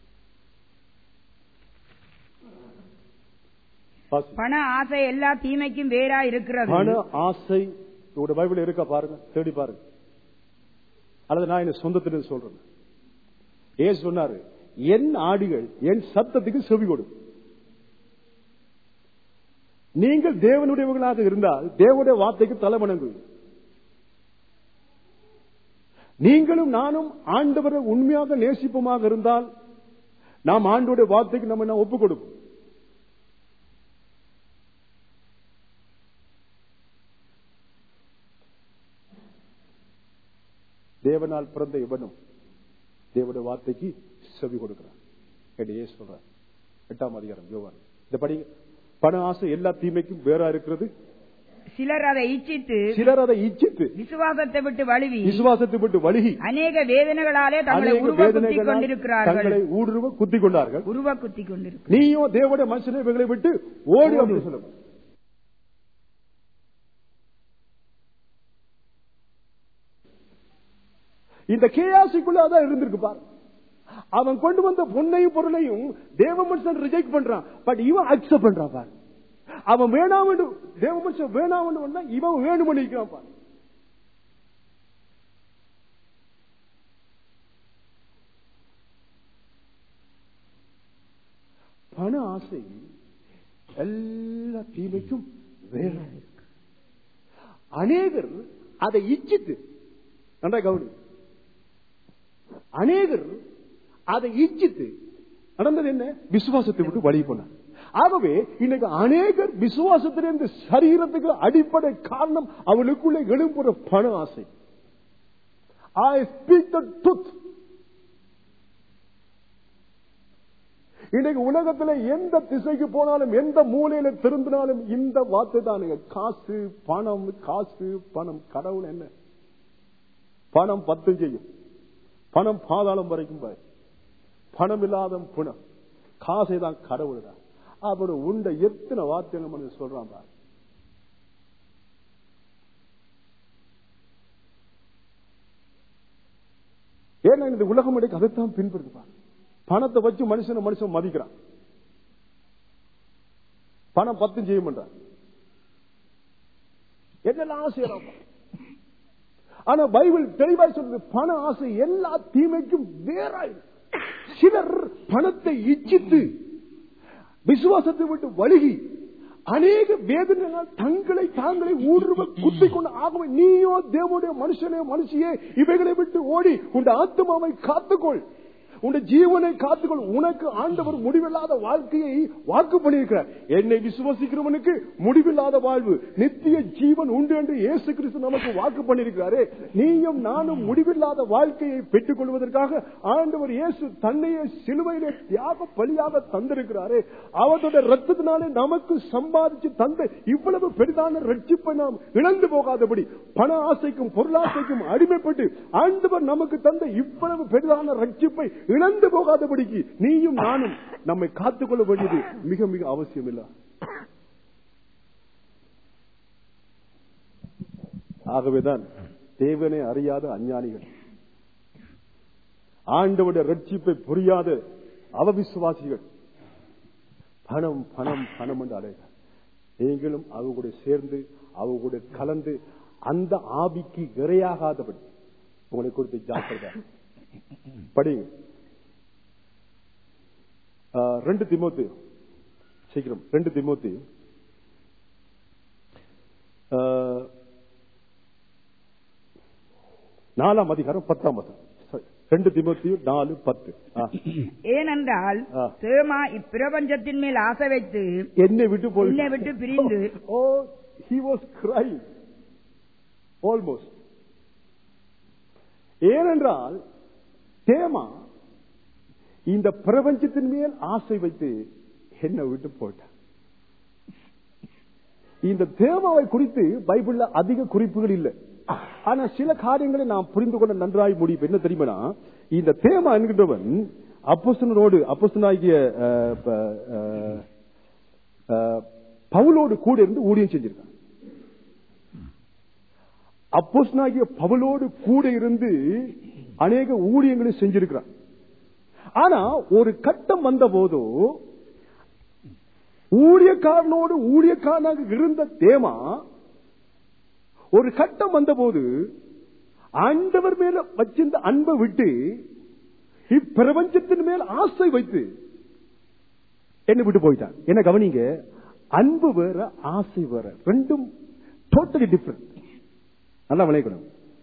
வாசி. பண ஆசை எல்லா தீமைக்கும் வேறா இருக்கிறது பண ஆசை உங்களோட பைபிள் இருக்கா பாருங்க தேடி பாருங்க அல்லது நான் என்ன சொந்தத்திலிருந்து சொல்றேன் ஏன் சொன்னாரு என் ஆடிகள் என் சத்தத்துக்கு செவி கொடு நீங்கள் தேவனுடையவர்களாக இருந்தால் தேவனுடைய வார்த்தைக்கு தலைவணங்கு நீங்களும் நானும் ஆண்டவரை உண்மையாக நேசிப்பமாக இருந்தால் நாம் ஆண்டோடைய வார்த்தைக்கு நம்ம என்ன ஒப்புக் கொடுப்போம் தேவனால் பிறந்த இவனும் தேவனுடைய வார்த்தைக்கு செவி கொடுக்கிறான் என்று ஏசு சொல்றார் எட்டாம் அதிகாரம் யோவான் இந்த படி பண ஆசை எல்லா தீமைக்கும் வேறா இருக்கிறது சிலர் அதை இச்சித்து சிலர் அதை இச்சித்து விசுவாசத்தை விட்டு வழுவி விசுவாசத்தை விட்டு வழுகி அநேக வேதனைகளாலே தங்களை அநேக உருவ குத்தி வேதனைகளால் கொண்டிருக்கிறார்கள் தங்களை ஊடுருவ குத்திக் கொண்டார்கள் உருவ குத்தி கொண்டிருக்கிறார்கள் நீயோ தேவனுடைய மனுஷனை இவைகளை விட்டு ஓடு அப்படின்னு சொல்லுங்க இந்த கேயாசிக்குள்ள அதான் இருந்திருக்கு பாரு அவன் கொண்டு வந்த பொன்னையும் பொருளையும் தேவ மனுஷன் ரிஜெக்ட் பண்றான் பட் இவன் அக்செப்ட் பண்றான் பாரு அவன் வேணாம் தேவ மனுஷன் வேணாம் இவன் வேணும் பண்ணிக்கிறான் பாரு பண ஆசை எல்லா தீமைக்கும் வேற இருக்கு அநேகர் அதை இச்சித்து நன்றா கவனி அநேகர் அதை இச்சித்து நடந்தது என்ன விசுவாசத்தை விட்டு வழி போனார் ஆகவே இன்னைக்கு அநேகர் விசுவாசத்திலிருந்து சரீரத்துக்கு அடிப்படை காரணம் அவளுக்குள்ள எழும்புற பண ஆசை ஐ ஸ்பீக் த ட்ரூத் இன்னைக்கு உலகத்துல எந்த திசைக்கு போனாலும் எந்த மூலையில திரும்பினாலும் இந்த வார்த்தை தானுங்க காசு பணம் காசு பணம் கடவுள் என்ன பணம் பத்து செய்யும் பணம் பாதாளம் வரைக்கும் பாரு பணம் இல்லாத புணம் காசை தான் கடவுள் தான் அப்படி உண்ட எத்தனை வார்த்தைகள் மனிதன் சொல்றான் பாரு ஏன்னா இந்த உலகம் இடைக்கு அதைத்தான் பின்பற்றுப்பான் பணத்தை வச்சு மனுஷனை மனுஷன் மதிக்கிறான் பணம் பத்தும் செய்ய மாட்டான் என்னெல்லாம் செய்யறான் ஆனா பைபிள் தெளிவாய் சொல்றது பண ஆசை எல்லா தீமைக்கும் வேறாய் சிலர் பணத்தை இச்சித்து விசுவாசத்தை விட்டு வழுகி அநேக வேதனைகளால் தங்களை தாங்களை ஊடுருவ குத்திக் கொண்டு ஆகவே நீயோ தேவனுடைய மனுஷனே மனுஷியே இவைகளை விட்டு ஓடி உன் ஆத்மாவை காத்துக்கொள் உன் ஜீவனை காத்துக்கொள் உனக்கு ஆண்டவர் முடிவில்லாத வாழ்க்கையை வாக்கு பண்ணியிருக்கிறார் என்னை விசுவசிக்கிறவனுக்கு முடிவில்லாத வாழ்வு நித்திய ஜீவன் உண்டு என்று இயேசு கிறிஸ்து நமக்கு வாக்கு பண்ணியிருக்கிறாரே நீயும் நானும் முடிவில்லாத வாழ்க்கையை பெற்றுக் கொள்வதற்காக ஆண்டவர் இயேசு தன்னையே சிலுவையிலே தியாக பலியாக தந்திருக்கிறாரே அவருடைய ரத்தத்தினாலே நமக்கு சம்பாதிச்சு தந்த இவ்வளவு பெரிதான ரட்சிப்பை நாம் இழந்து போகாதபடி பண ஆசைக்கும் பொருளாசைக்கும் அடிமைப்பட்டு ஆண்டவர் நமக்கு தந்த இவ்வளவு பெரிதான ரட்சிப்பை இழந்து போகாதபடிக்கு நீயும் நானும் நம்மை காத்துக்கொள்ள வேண்டியது மிக மிக அவசியம் இல்ல ஆகவேதான் தேவனை அறியாத அஞ்ஞானிகள் ஆண்டவுடைய ரட்சிப்பை புரியாத அவவிசுவாசிகள் பணம் பணம் பணம் என்று அடைகிறார் நீங்களும் அவங்க கூட சேர்ந்து அவங்க கூட கலந்து அந்த ஆவிக்கு இரையாகாதபடி உங்களை குறித்து ஜாக்கிரதா படிங்க ஆ, ரெண்டு திமோத்தி சீக்கிரம் ரெண்டு திமோத்தி ஆ, நாலாம் அதிகாரம் பத்தாம் வசனம் Sorry. ரெண்டு திமோத்தி நாலு பத்து ஆ. ஏனென்றால் ஆ. தேமா இப்பிரபஞ்சத்தின் மேல் ஆசை வைத்து என்னை விட்டு போய் என்னை விட்டு பிரிந்து. ஓ he was crying almost ஏனென்றால் தேமா இந்த பிரபஞ்சத்தின் மேல் ஆசை வைத்து என்ன விட்டு போட்டார் இந்த தேமாவை குறித்து பைபிள்ல அதிக குறிப்புகள் இல்லை ஆனா சில காரியங்களை நாம் புரிந்து கொள்ள நன்றாய் முடியும் என்ன தெரியுமா இந்த தேமா என்கின்றவன் அப்போஸ்தலனோடு அப்போஸ்தலனாகிய அஹ், ப- அஹ், அஹ், பவுலோடு கூட இருந்து ஊழியம் செஞ்சிருக்கான் அப்போஸ்தலனாகிய பவுலோடு கூட இருந்து அநேக ஊழியங்களை செஞ்சிருக்கிறான் ஆனா ஒரு கட்டம் வந்த போதோ ஊழியக்காரனோடு ஊழியக்காரனாக இருந்த தேமா ஒரு கட்டம் வந்தபோது ஆண்டவர் மேல வச்சிருந்த அன்பை விட்டு இப்பிரபஞ்சத்தின் மேல் ஆசை வைத்து என்ன விட்டு போயிட்டான் என்ன கவனிங்க அன்பு வேற ஆசை வேற ரெண்டும் டோட்டலி டிஃபரெண்ட் நல்லா விளையக்கணும்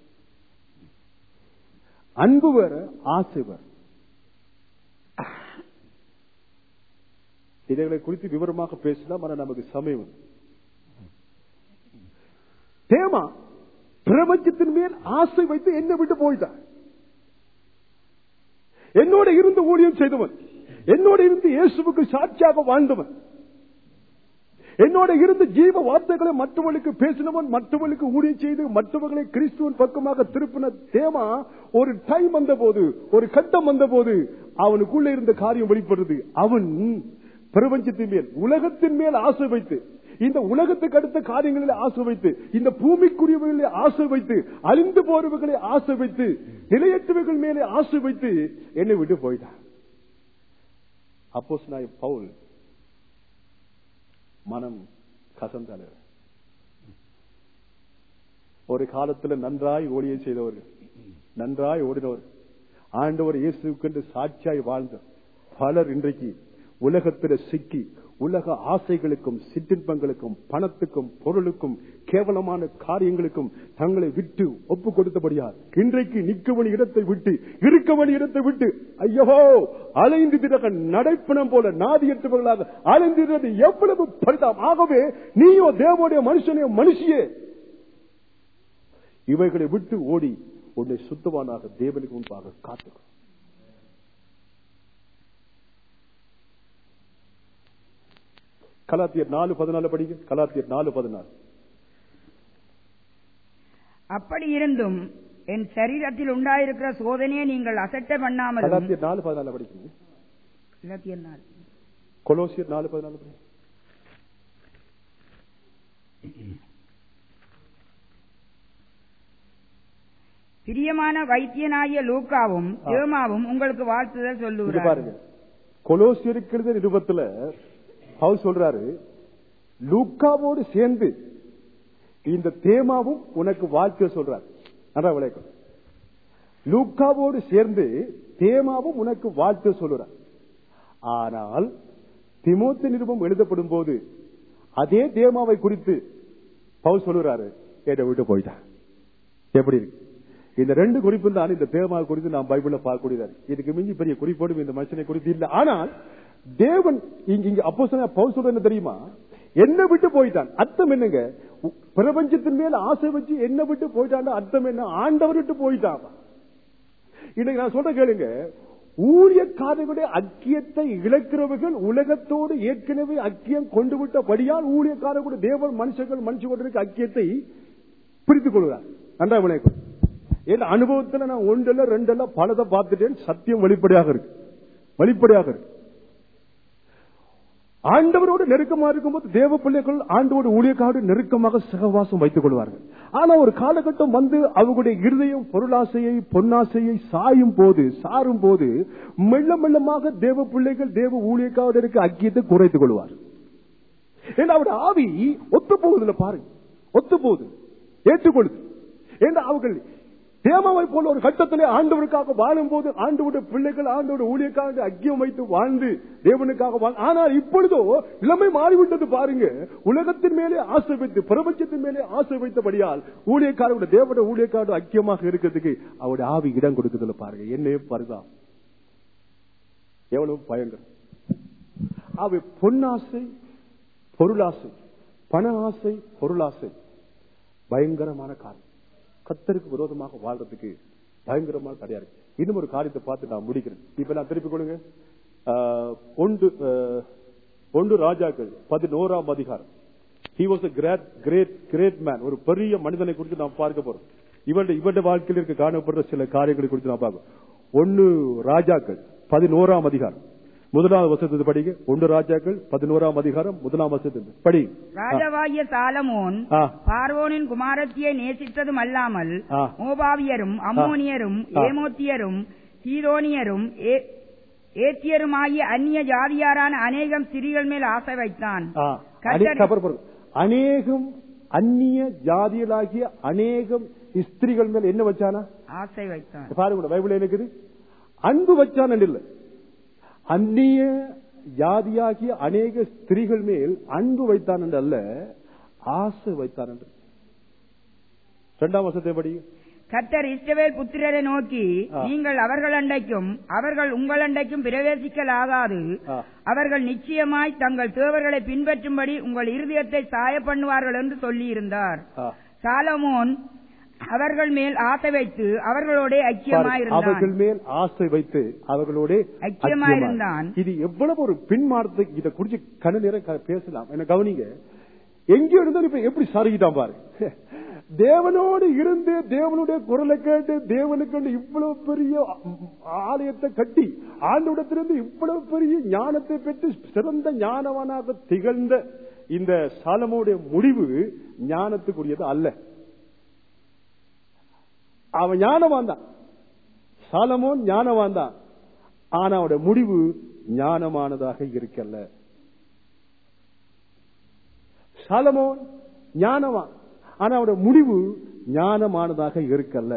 அன்பு வேற ஆசை வேற இதைகளை குறித்து விவரமாக பேசலாம் ஆனா நமக்கு சமயம் இல்லை. தேமா பிரபஞ்சத்தின் மேல் ஆசை வைத்து என்னை விட்டு போயிட்டான் என்னோட இருந்து ஊழியம் செய்தவன் என்னோட இருந்து இயேசுவுக்கு சாட்சியாக வாழ்ந்தவன் என்னோட இருந்து ஜீவ வார்த்தைகளை மற்றவர்களுக்கு பேசினவன் மற்றவர்களுக்கு ஊழியம் செய்து மற்றவர்களை கிறிஸ்துவன் பக்கமாக திருப்பின தேமா ஒரு டைம் வந்த போது ஒரு கட்டம் வந்த போது அவனுக்குள்ள இருந்த காரியம் வெளிப்படுறது அவன் பிரபஞ்சத்தின் மேல் உலகத்தின் மேல் ஆசை வைத்து இந்த உலகத்துக்கு அடுத்த காரியங்களில் ஆசை வைத்து இந்த பூமிக்குரியவர்களை ஆசை வைத்து அழிந்து போறவர்களை ஆசை வைத்து நிலையற்றவர்கள் மேலே ஆசை வைத்து என்னை விட்டு போயிட்டான் அப்போஸ் நாய் பவுல் மனம் கசந்தனர் ஒரு காலத்துல நன்றாய் ஓடிய செய்தவர்கள் நன்றாய் ஓடினவர் ஆண்டவர் இயேசுக்கென்று சாட்சியாய் வாழ்ந்த பலர் இன்றைக்கு உலகத்தில் சிக்கி உலக ஆசைகளுக்கும் சிற்றின்பங்களுக்கும் பணத்துக்கும் பொருளுக்கும் கேவலமான காரியங்களுக்கும் தங்களை விட்டு ஒப்பு கொடுத்தபடியால் இன்றைக்கு நிற்க வேண்டிய இடத்தை விட்டு இருக்க வேண்டிய இடத்தை விட்டு ஐயோ அலைந்து திரக நடைப்பணம் போல நாதியற்றவர்களாக அலைந்திருந்தது எவ்வளவு பரிதாம் ஆகவே நீயோ தேவனுடைய மனுஷனே மனுஷியே இவைகளை விட்டு ஓடி உன்னை சுத்தவானாக தேவனுக்கு முன்பாக காத்துக்கும் கலாத்தியர் நாலு பதினாலு படிங்க கலாத்தியர் நாலு பதினாலு அப்படி இருந்தும் என் சரீரத்தில் உண்டாயிருக்கிற சோதனையை நீங்கள் அசட்ட பண்ணாமலும் கலாத்தியர் நாலு பதினாலு படிக்கிறீங்க கலாத்தியர் நாலு. கொலோசியர் நாலு பதினாலு படிங்க பிரியமான வைத்தியனாகிய லூக்காவும் ஆ. யோமாவும் உங்களுக்கு வாழ்த்துதல் இங்க சொல்லுகிறார் பாருங்க கொலோசியருக்கிறது நிருபத்துல பவுல் சொல்றாரு லூக்காவோடு சேர்ந்து இந்த தேமாவும் உனக்கு வாழ்க்கை சொல்றார் நல்லா விளையாடும் லூக்காவோடு சேர்ந்து தேமாவும் உனக்கு வாழ்த்து சொல்லுறார் ஆனால் திமோத்தி நிருபம் எழுதப்படும் போது அதே தேமாவை குறித்து பவுல் சொல்லுறாரு என்னை விட்டு போயிட்டான் எப்படி இருக்கு இந்த ரெண்டு குறிப்பு தான் இந்த தேவமா குறித்து நாம் பைபிள்ல பார்க்கக்கூடியதா இருக்கு. இதுக்கு மிஞ்சி பெரிய குறிப்போடும் இந்த மனுஷனை குறித்து இல்ல ஆனால் தேவன் இங்க இங்க அப்போ பவுல் சொல்றது என்ன தெரியுமா என்ன விட்டு போயிட்டான் அர்த்தம் என்னங்க உ- பிரபஞ்சத்தின் மேல ஆசை வச்சு என்ன விட்டு போயிட்டான் அர்த்தம் என்ன ஆண்டவர் விட்டு போயிட்டான் இன்னைக்கு நான் சொல்ற கேளுங்க ஊழியக்காரர்களுடைய அக்கியத்தை இழக்கிறவர்கள் உலகத்தோடு ஏற்கனவே அக்கியம் கொண்டு விட்டபடியால் ஊழியக்காரர்களுடைய தேவன் மனுஷர்கள் மனுஷர்களுக்கு அக்கியத்தை பிரித்துக் கொள்கிறார் நன்றா விளையாடும் என் அனுபவத்துல நான் ஒன்றல்ல ரெண்டல்ல பலதை பார்த்துட்டேன் சத்தியம் வெளிப்படையாக இருக்கு வெளிப்படையாக இருக்கு ஆண்டவரோடு நெருக்கமா இருக்கும்போது தேவ பிள்ளைகள் ஆண்டவோடு ஊழியக்காடு நெருக்கமாக சகவாசம் வைத்துக் கொள்வார்கள் ஆனா ஒரு காலகட்டம் வந்து அவர்களுடைய இருதயம் பொருளாசையை பொன்னாசையை சாயும் போது சாரும் போது மெல்ல மெல்லமாக தேவ பிள்ளைகள் தேவ ஊழியக்காடு இருக்க அக்கியத்தை குறைத்துக் கொள்வார் ஏன்னா அவருடைய ஆவி ஒத்து போகுதுல பாருங்க ஒத்து போகுது ஏற்றுக்கொள்ளுது ஏன்னா அவர்கள் தேமாவை போல ஒரு கட்டத்திலே ஆண்டவருக்காக வாழும் போது ஆண்டவருடைய பிள்ளைகள் ஆண்டோட ஊழியக்காக அக்கியம் வைத்து வாழ்ந்து தேவனுக்காக வாழ் ஆனால் இப்பொழுதோ நிலைமை மாறிவிட்டது பாருங்க உலகத்தின் மேலே ஆசை வைத்து பிரபஞ்சத்தின் மேலே ஆசை வைத்தபடியால் ஊழியக்காரருடைய தேவனுடைய ஊழியக்காரர் அக்கியமாக இருக்கிறதுக்கு அவருடைய ஆவி இடம் கொடுக்குதுல பாருங்க என்னையே பருதா எவ்வளவு பயங்கரம் அவை பொன்னாசை பொருளாசை பண ஆசை பொருளாசை பயங்கரமான காரணம் கத்தருக்கு விரோதமாக வாழ்றதுக்கு பயங்கரமான தடையா இருக்கு இன்னும் ஒரு காரியத்தை பார்த்து நான் முடிக்கிறேன் இப்ப நான் திருப்பி கொடுங்க ஆஹ், ஒன்று ஆஹ், ஒன்று ராஜாக்கள் பதினோராம் அதிகாரம் he was a great great great man ஒரு பெரிய மனிதனை குறித்து நாம் பார்க்க போறோம் இவருடைய இவருடைய வாழ்க்கையில் இருக்க காணப்படுற சில காரியங்களை குறித்து நாம் பார்ப்போம் ஒன்னு ராஜாக்கள் பதினோராம் அதிகாரம் முதலாவது வசனத்தை படிங்க ஒன்று ராஜாக்கள் பதினோராம் அதிகாரம் முதலாம் வசனத்தை படி ராஜாவாகிய சாலமோன் ஆ. பார்வோனின் குமாரத்தியை நேசித்ததும் அல்லாமல் ஆ. மோபாவியரும் அம்மோனியரும் ஆ. ஏமோத்தியரும் சீதோனியரும் ஏ- ஏத்தியருமாகிய அந்நிய ஜாதியாரான அநேகம் சிறிகள் மேல் ஆசை வைத்தான் ஆ, கர்த்தர்- அனே- அப்புறம் பாருங்க. அநேகம் அந்நிய ஜாதிகளாகிய அநேகம் ஸ்திரிகள் மேல் என்ன வச்சானா ஆசை வைத்தான் பாருங்க பைபிள் இருக்குது அன்பு வச்சான் இல்ல அந்நிய ஜாதியாகிய அநேக ஸ்திரீகள் மேல் அன்பு வைத்தான் என்று அல்ல ஆசை வைத்தான் என்று இரண்டாம் வசத்தை படி கர்த்தர் இஸ்ரவேல் புத்திரரை நோக்கி ஆ. நீங்கள் அவர்கள் அண்டைக்கும் அவர்கள் உங்கள் அண்டைக்கும் பிரவேசிக்கலாகாது ஆ. அவர்கள் நிச்சயமாய் தங்கள் தேவர்களை பின்பற்றும்படி உங்கள் இருதயத்தை சாய பண்ணுவார்கள் என்று சொல்லியிருந்தார் ஆ. சாலமோன் அவர்கள் மேல் ஆசை வைத்து அவர்களோட பாருங்க, ஐக்கியமாயிருந்தான் அவர்கள் மேல் ஆசை வைத்து அவர்களோட ஐக்கியமாயிருந்தான். இது எவ்வளவு ஒரு பின்மாற்றத்தை இதை குறிச்சு கண்ணு நேரம் க- பேசலாம் என்ன கவனிங்க எங்க இருந்தாலும் இப்ப எப்படி சருகிட்டான் பாரு தேவனோடு இருந்து தேவனுடைய குரலை கேட்டு தேவனுக்கு இவ்வளவு பெரிய ஆலயத்தை கட்டி ஆண்டவிடத்திலிருந்து இவ்வளவு பெரிய ஞானத்தை பெற்று சிறந்த ஞானவனாக திகழ்ந்த இந்த சாலமோடைய முடிவு ஞானத்துக்குரியது அல்ல அவன் ஞானவான் தான் சாலமோன் ஞானவான் தான் ஆனா அவனுடைய முடிவு ஞானமானதாக இருக்கல்ல சாலமோன் ஞானவான் ஆனா அவனுடைய முடிவு ஞானமானதாக இருக்கல்ல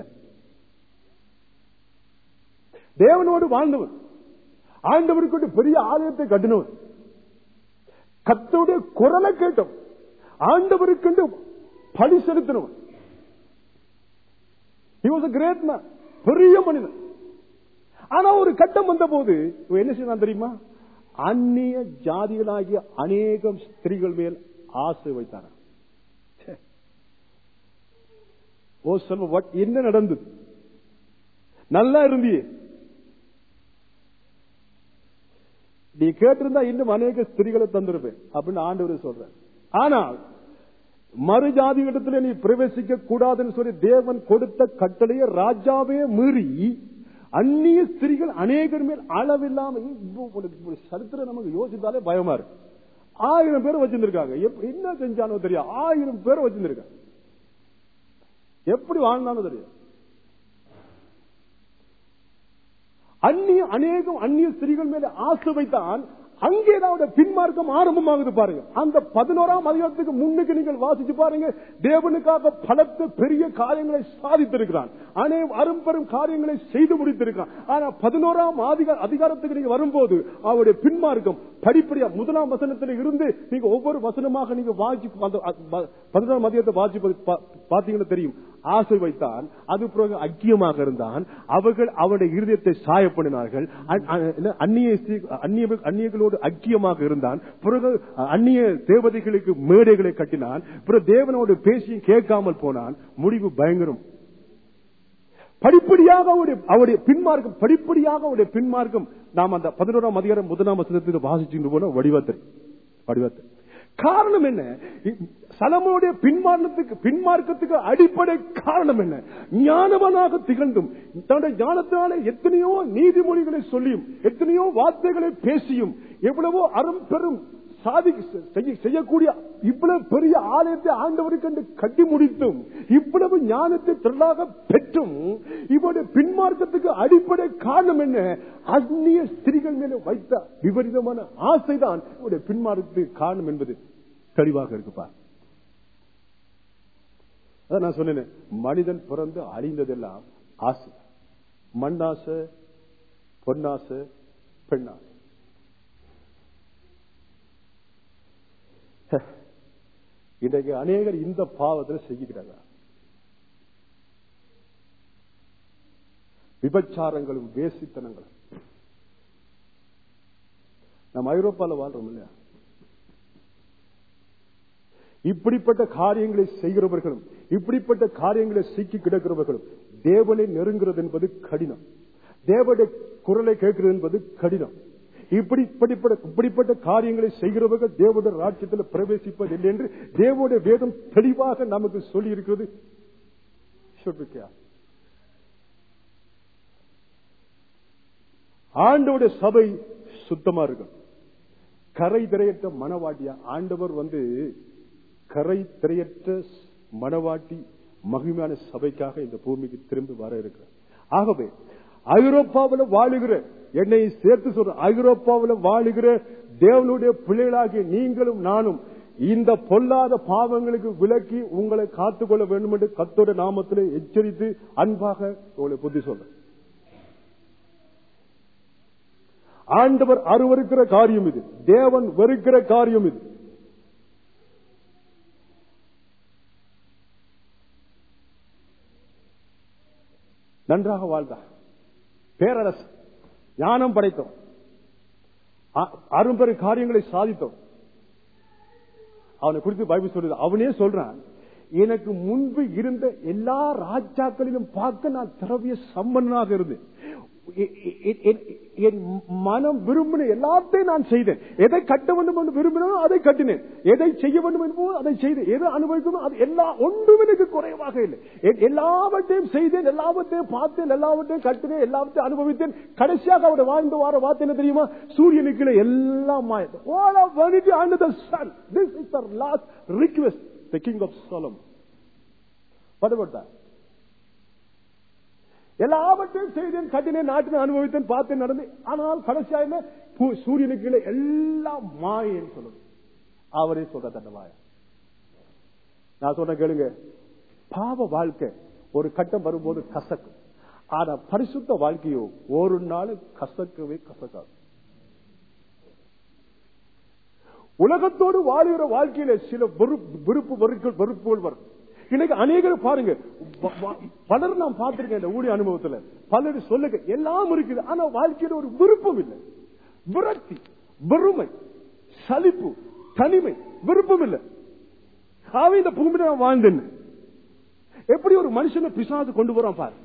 தேவனோடு வாழ்ந்தவன் ஆண்டவருக்கு பெரிய ஆலயத்தை கட்டினவன் கத்தோடைய குரலை கேட்டவன் ஆண்டவருக்கு பலி செலுத்தினவன் He was a great man. பெரிய மனிதன் ஆனா ஒரு கட்டம் வந்த போது இவன் என்ன செய்தான் தெரியுமா அந்நிய ஜாதிகளாகிய அநேகம் ஸ்திரீகள் மேல் ஆசை வைத்தான ஓ சொல்வ what- என்ன நடந்தது நல்லா இருந்தியே நீ கேட்டிருந்தா இன்னும் அநேக ஸ்திரீகளை தந்திருப்பேன் அப்படின்னு ஆண்டவர் சொல்ற ஆனால் மறுஜாதியிடத்தில் நீ பிரவேசிக்க கூடாதுன்னு சொல்லி தேவன் கொடுத்த கட்டளையை ராஜாவே மீறி அந்நிய ஸ்திரீகள் அநேகர் மேல் அளவில்லாம இப்போ ஒரு- ஒரு சரித்திரம் நமக்கு யோசித்தாலே பயமா இருக்கு ஆயிரம் பேர் வச்சிருந்திருக்காங்க எப்ப- என்ன செஞ்சானோ தெரியும் ஆயிரம் பேர் வச்சிருந்திருக்காங்க எப்படி வாழ்ந்தானோ தெரியும் அந்நிய அநேகம் அந்நிய ஸ்திரீகள் மேல ஆசை வைத்தான் அங்கேதான் அவருடைய பின்மார்க்கம் ஆரம்பமாகுது பாருங்க அந்த பதினோராம் அதிகாரத்துக்கு முன்னுக்கு நீங்கள் வாசிச்சு பாருங்க தேவனுக்காக பலத்த பெரிய காரியங்களை சாதித்திருக்கிறான் அனே அரும்பெரும் காரியங்களை செய்து முடித்திருக்கிறான் ஆனா பதினோராம் அதிகார அதிகாரத்துக்கு நீங்க வரும்போது அவருடைய பின்மார்க்கம் படிப்படியா முதலாம் வசனத்தில் இருந்து நீங்க ஒவ்வொரு வசனமாக நீங்க வாசி அந்த அ- பதினோராம் அதிகாரத்தை வாசி பாத்தீங்கன்னா தெரியும் ஆசை வைத்தான் அது பிறகு ஐக்கியமாக இருந்தான் அவர்கள் அவருடைய இருதயத்தை சாயப்படினார்கள் அ- அ- என்ன, அந்நிய ஸ்திரீ- அந்நிய அந்நியர்களோடு ஐக்கியமாக இருந்தான் பிறகு அந்நிய தேவதைகளுக்கு மேடைகளை கட்டினான் பிறகு தேவனோடு பேசியும் கேட்காமல் போனான் முடிவு பயங்கரம் படிப்படியாக அவருடைய அவருடைய பின்மார்க்கம் படிப்படியாக அவருடைய பின்மார்க்கம் நாம் அந்த பதினோராம் அதிகாரம் முதலாம் வசனத்துக்கு வாசிச்சுட்டு போன வடிவத்தை வடிவத்தை காரணம் என்ன சலமோடைய பின்மார்க்கத்துக்கு பின்மார்க்கத்துக்கு அடிப்படை காரணம் என்ன ஞானவனாக திகழ்ந்தும் தன்னுடைய ஞானத்தினால எத்தனையோ நீதிமொழிகளை சொல்லியும் எத்தனையோ வார்த்தைகளை பேசியும் எவ்வளவோ அரும் பெரும் சாதி செய்ய- செய்யக்கூடிய இவ்வளவு பெரிய ஆலயத்தை ஆண்டவருக்கு என்று கட்டி முடித்தும் இவ்வளவு ஞானத்தை திரளாக பெற்றும் இவருடைய பின்மார்க்கத்துக்கு அடிப்படை காரணம் என்ன அந்நிய ஸ்திரீகள் மேல வைத்த விபரீதமான ஆசைதான் இவருடைய பின்மார்க்கத்துக்கு காரணம் என்பது தெளிவாக இருக்குப்பா அதான் நான் சொன்னேன் மனிதன் பிறந்து அழிந்ததெல்லாம் ஆசை மண்ணாசை பொன்னாசை பெண்ணாசை இன்றைக்கு அநேகர் இந்த பாவத்தில் செய்கிறாங்க விபச்சாரங்களும் வேசித்தனங்களும் நம்ம ஐரோப்பால வாழ்றோம் இல்லையா இப்படிப்பட்ட காரியங்களை செய்கிறவர்களும் இப்படிப்பட்ட காரியங்களை சிக்கி கிடக்கிறவர்களும் தேவனை நெருங்குறது என்பது கடினம் தேவனுடைய குரலை கேட்கிறது என்பது கடினம் இப்படி இப்படிப்பட்ட இப்படிப்பட்ட காரியங்களை செய்கிறவர்கள் தேவனுடைய ராஜ்யத்தில் பிரவேசிப்பது இல்லை என்று தேவனுடைய வேதம் தெளிவாக நமக்கு சொல்லி இருக்கிறது ஆண்டோடைய சபை சுத்தமா இருக்கும் கரை திரையற்ற மனவாட்டியா ஆண்டவர் வந்து கரை திரையற்ற மனவாட்டி மகிமையான சபைக்காக இந்த பூமிக்கு திரும்பி வர இருக்கிறார் ஆகவே ஐரோப்பாவில் வாழுகிற என்னை சேர்த்து சொல்ற ஐரோப்பாவில் வாழுகிற தேவனுடைய பிள்ளைகளாகிய நீங்களும் நானும் இந்த பொல்லாத பாவங்களுக்கு விலக்கி உங்களை காத்துக்கொள்ள வேண்டும் என்று கத்தோட நாமத்திலே எச்சரித்து அன்பாக உங்களை புத்தி சொல்றேன் ஆண்டவர் அருவருக்கிற காரியம் இது தேவன் வெறுக்கிற காரியம் இது நன்றாக வாழ்ந்தான் பேரரசு ஞானம் படைத்தோம் அ- அரும்பெரு காரியங்களை சாதித்தோம் அவனை குறித்து பைபிள் சொல்லுது அவனே சொல்றான் எனக்கு முன்பு இருந்த எல்லா ராஜாக்களிலும் பார்க்க நான் திரவிய சம்பன்னனாக இருந்தேன் எ- எ- எ- என் மனம் விரும்பின எல்லாத்தையும் நான் செய்தேன் எதை கட்ட வேண்டும் என்று விரும்பினோ அதை கட்டினேன் எதை செய்ய வேண்டும் என்போ அதை செய்தேன் எதை அனுபவிக்கணும் அது எல்லா ஒன்றும் எனக்கு குறைவாக இல்லை எ- எல்லாவற்றையும் செய்தேன் எல்லாவற்றையும் பார்த்தேன் எல்லாவற்றையும் கட்டினேன் எல்லாவற்றையும் அனுபவித்தேன் கடைசியாக அவருடைய வாழ்ந்து வார வார்த்தை என்ன தெரியுமா சூரியனுக்கு கீழே எல்லாம் மாயது All of vanity under the sun. This is the last request, the king of Solomon. What about that? எல்லாவற்றையும் செய்தேன் கட்டினேன் நாட்டினை அனுபவித்தேன் பார்த்தேன் நடந்து ஆனால் கடைசியா என்ன பூ- சூரியனுக்கு கீழே எல்லாம் மாயன்னு சொல்லுது அவரே சொல்ற தன்னை மாய நான் சொன்ன கேளுங்க பாவ வாழ்க்கை ஒரு கட்டம் வரும்போது கசக்கும் ஆனா பரிசுத்த வாழ்க்கையோ ஒரு நாள் கசக்கவே கசக்காது உலகத்தோடு வாழுகிற வாழ்க்கையில சில வெறுப்பு விருப்பு வெறுப்பு வெறுப்புகள் வரும் இன்னைக்கு அநேகர் பாருங்க வ- வ- பலர் நான் பார்த்திருக்கேன் இந்த ஊழிய அனுபவத்துல பலர் சொல்லுங்க எல்லாம் இருக்குது ஆனா வாழ்க்கையில ஒரு விருப்பம் இல்லை விரக்தி வெறுமை சலிப்பு தனிமை விருப்பம் இல்லை அவன் இந்த பூமியில நான் வாழ்ந்தேன் எப்படி ஒரு மனுஷனை பிசாசு கொண்டு வரான் பாரு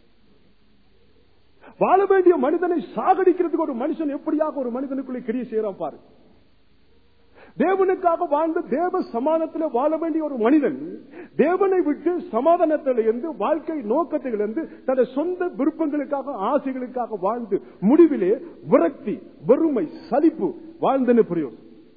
வாழ வேண்டிய மனிதனை சாகடிக்கிறதுக்கு ஒரு மனுஷன் எப்படியாக ஒரு மனிதனுக்குள்ளே கிரியை செய்யறான் பாரு தேவனுக்காக வாழ்ந்த தேவ சமாதானத்தில் வாழ வேண்டிய ஒரு மனிதன் தேவனை விட்டு சமாதானத்திலிருந்து வாழ்க்கை நோக்கத்திலிருந்து தன்னுடைய சொந்த விருப்பங்களுக்காக ஆசைகளுக்காக வாழ்ந்து முடிவிலே விரக்தி வெறுமை சலிப்பு வாழ்ந்தன புரியும்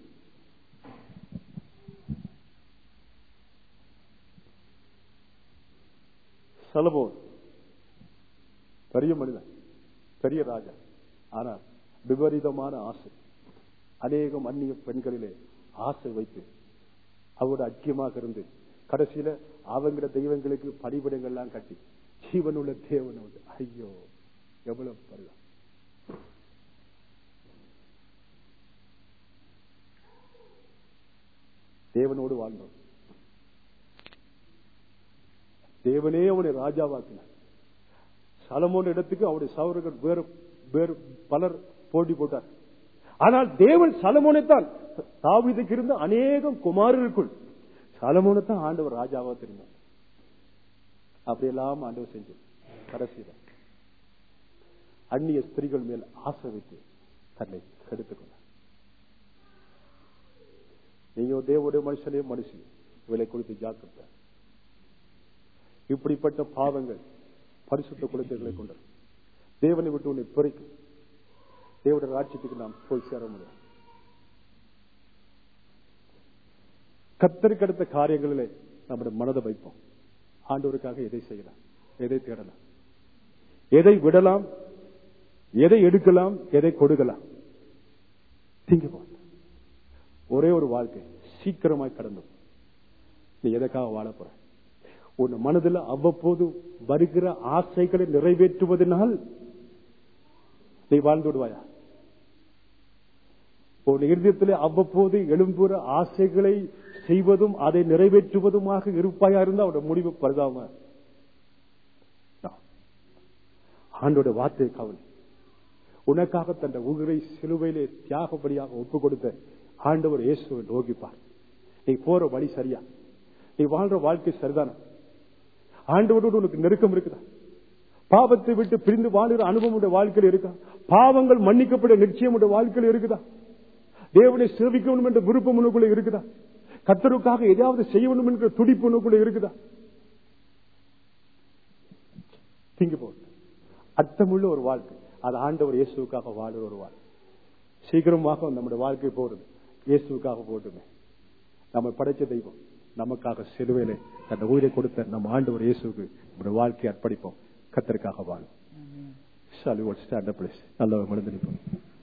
சலபோன் பெரிய மனிதன் பெரிய ராஜா ஆனால் விபரீதமான ஆசை அநேகம் அந்நிய பெண்களிலே ஆசை வைத்து அவரோட ஐக்கியமாக இருந்து கடைசியில அவங்கிற தெய்வங்களுக்கு படிபடங்கள்லாம் கட்டி ஜீவனுள்ள தேவனோடு ஐயோ எவ்வளவு பருவம் தேவனோடு வாழ்ந்தோம் தேவனே அவனை ராஜாவாக்கினார் சலமோன் இடத்துக்கு அவருடைய சவர்கள் வேறு வேறு பலர் போட்டி போட்டார் ஆனால் தேவன் சலமோனைத்தான் தாவீதுக்கு இருந்த அநேகம் குமாரருக்குள் சலமோனைத்தான் ஆண்டவர் ராஜாவா தெரிந்தார் அப்படியெல்லாம் ஆண்டவர் செஞ்சு கடைசியில அந்நிய ஸ்திரீகள் மேல் ஆசை வைத்து தன்னை கெடுத்துக் கொண்டார் நீங்க தேவனுடைய மனுஷனே மனுஷன் விலை கொடுத்து ஜாக்கிரதை இப்படிப்பட்ட பாவங்கள் பரிசுத்த குழந்தைகளை கொண்டது தேவனை விட்டு உன்னை பிரிக்கும் தேவனுடைய ராஜ்யத்துக்கு நாம் போய் சேர முடியும் கத்தருக்கடுத்த காரியங்களிலே நம்முடைய மனதை வைப்போம் ஆண்டவருக்காக எதை செய்யலாம் எதை தேடலாம் எதை விடலாம் எதை எடுக்கலாம் எதை கொடுக்கலாம் திங்க ஒரே ஒரு வாழ்க்கை சீக்கிரமாய் கடந்து நீ எதற்காக வாழ போற உன் மனதில் அவ்வப்போது வருகிற ஆசைகளை நிறைவேற்றுவதனால் நீ வாழ்ந்து விடுவாயா உன் இருதயத்தில் அவ்வப்போது எழும்புற ஆசைகளை செய்வதும் அதை நிறைவேற்றுவதுமாக இருப்பாயா இருந்தா அவனோட முடிவு பரிதாம ஆண்டோட வார்த்தை கவலை உனக்காக தன் உயிரை சிலுவையிலே தியாகப்படியாக ஒப்பு கொடுத்த ஆண்டவர் இயேசுவை நோக்கிப்பார் நீ போற வழி சரியா நீ வாழ்ற வாழ்க்கை சரிதானா ஆண்டவரோடு உனக்கு நெருக்கம் இருக்குதா பாவத்தை விட்டு பிரிந்து வாழுகிற அனுபவம் உடைய வாழ்க்கையில் இருக்கா பாவங்கள் மன்னிக்கப்பட நிச்சயம் உடைய வாழ்க்கையில் இருக்குதா தேவனை சேவிக்க வேண்டும் என்ற விருப்பம் உனக்குள்ள இருக்குதா கத்தருக்காக எதையாவது செய்ய வேண்டும் என்ற துடிப்பு உனக்குள்ள இருக்குதா திங்கு போ அர்த்தமுள்ள ஒரு வாழ்க்கை அது ஆண்டவர் இயேசுக்காக வாழுற ஒரு வாழ்க்கை சீக்கிரமாக நம்முடைய வாழ்க்கை போறது இயேசுக்காக போட்டுமே நம்ம படைச்ச தெய்வம் நமக்காக சிலுவையிலே அந்த உயிரை கொடுத்த நம்ம ஆண்டவர் இயேசுக்கு நம்முடைய வாழ்க்கையை அர்ப்பணிப்போம் கத்தருக்காக வாழும் ஷாலி ஸ்டாண்ட் அப் நல்ல மனிதனிப்போம்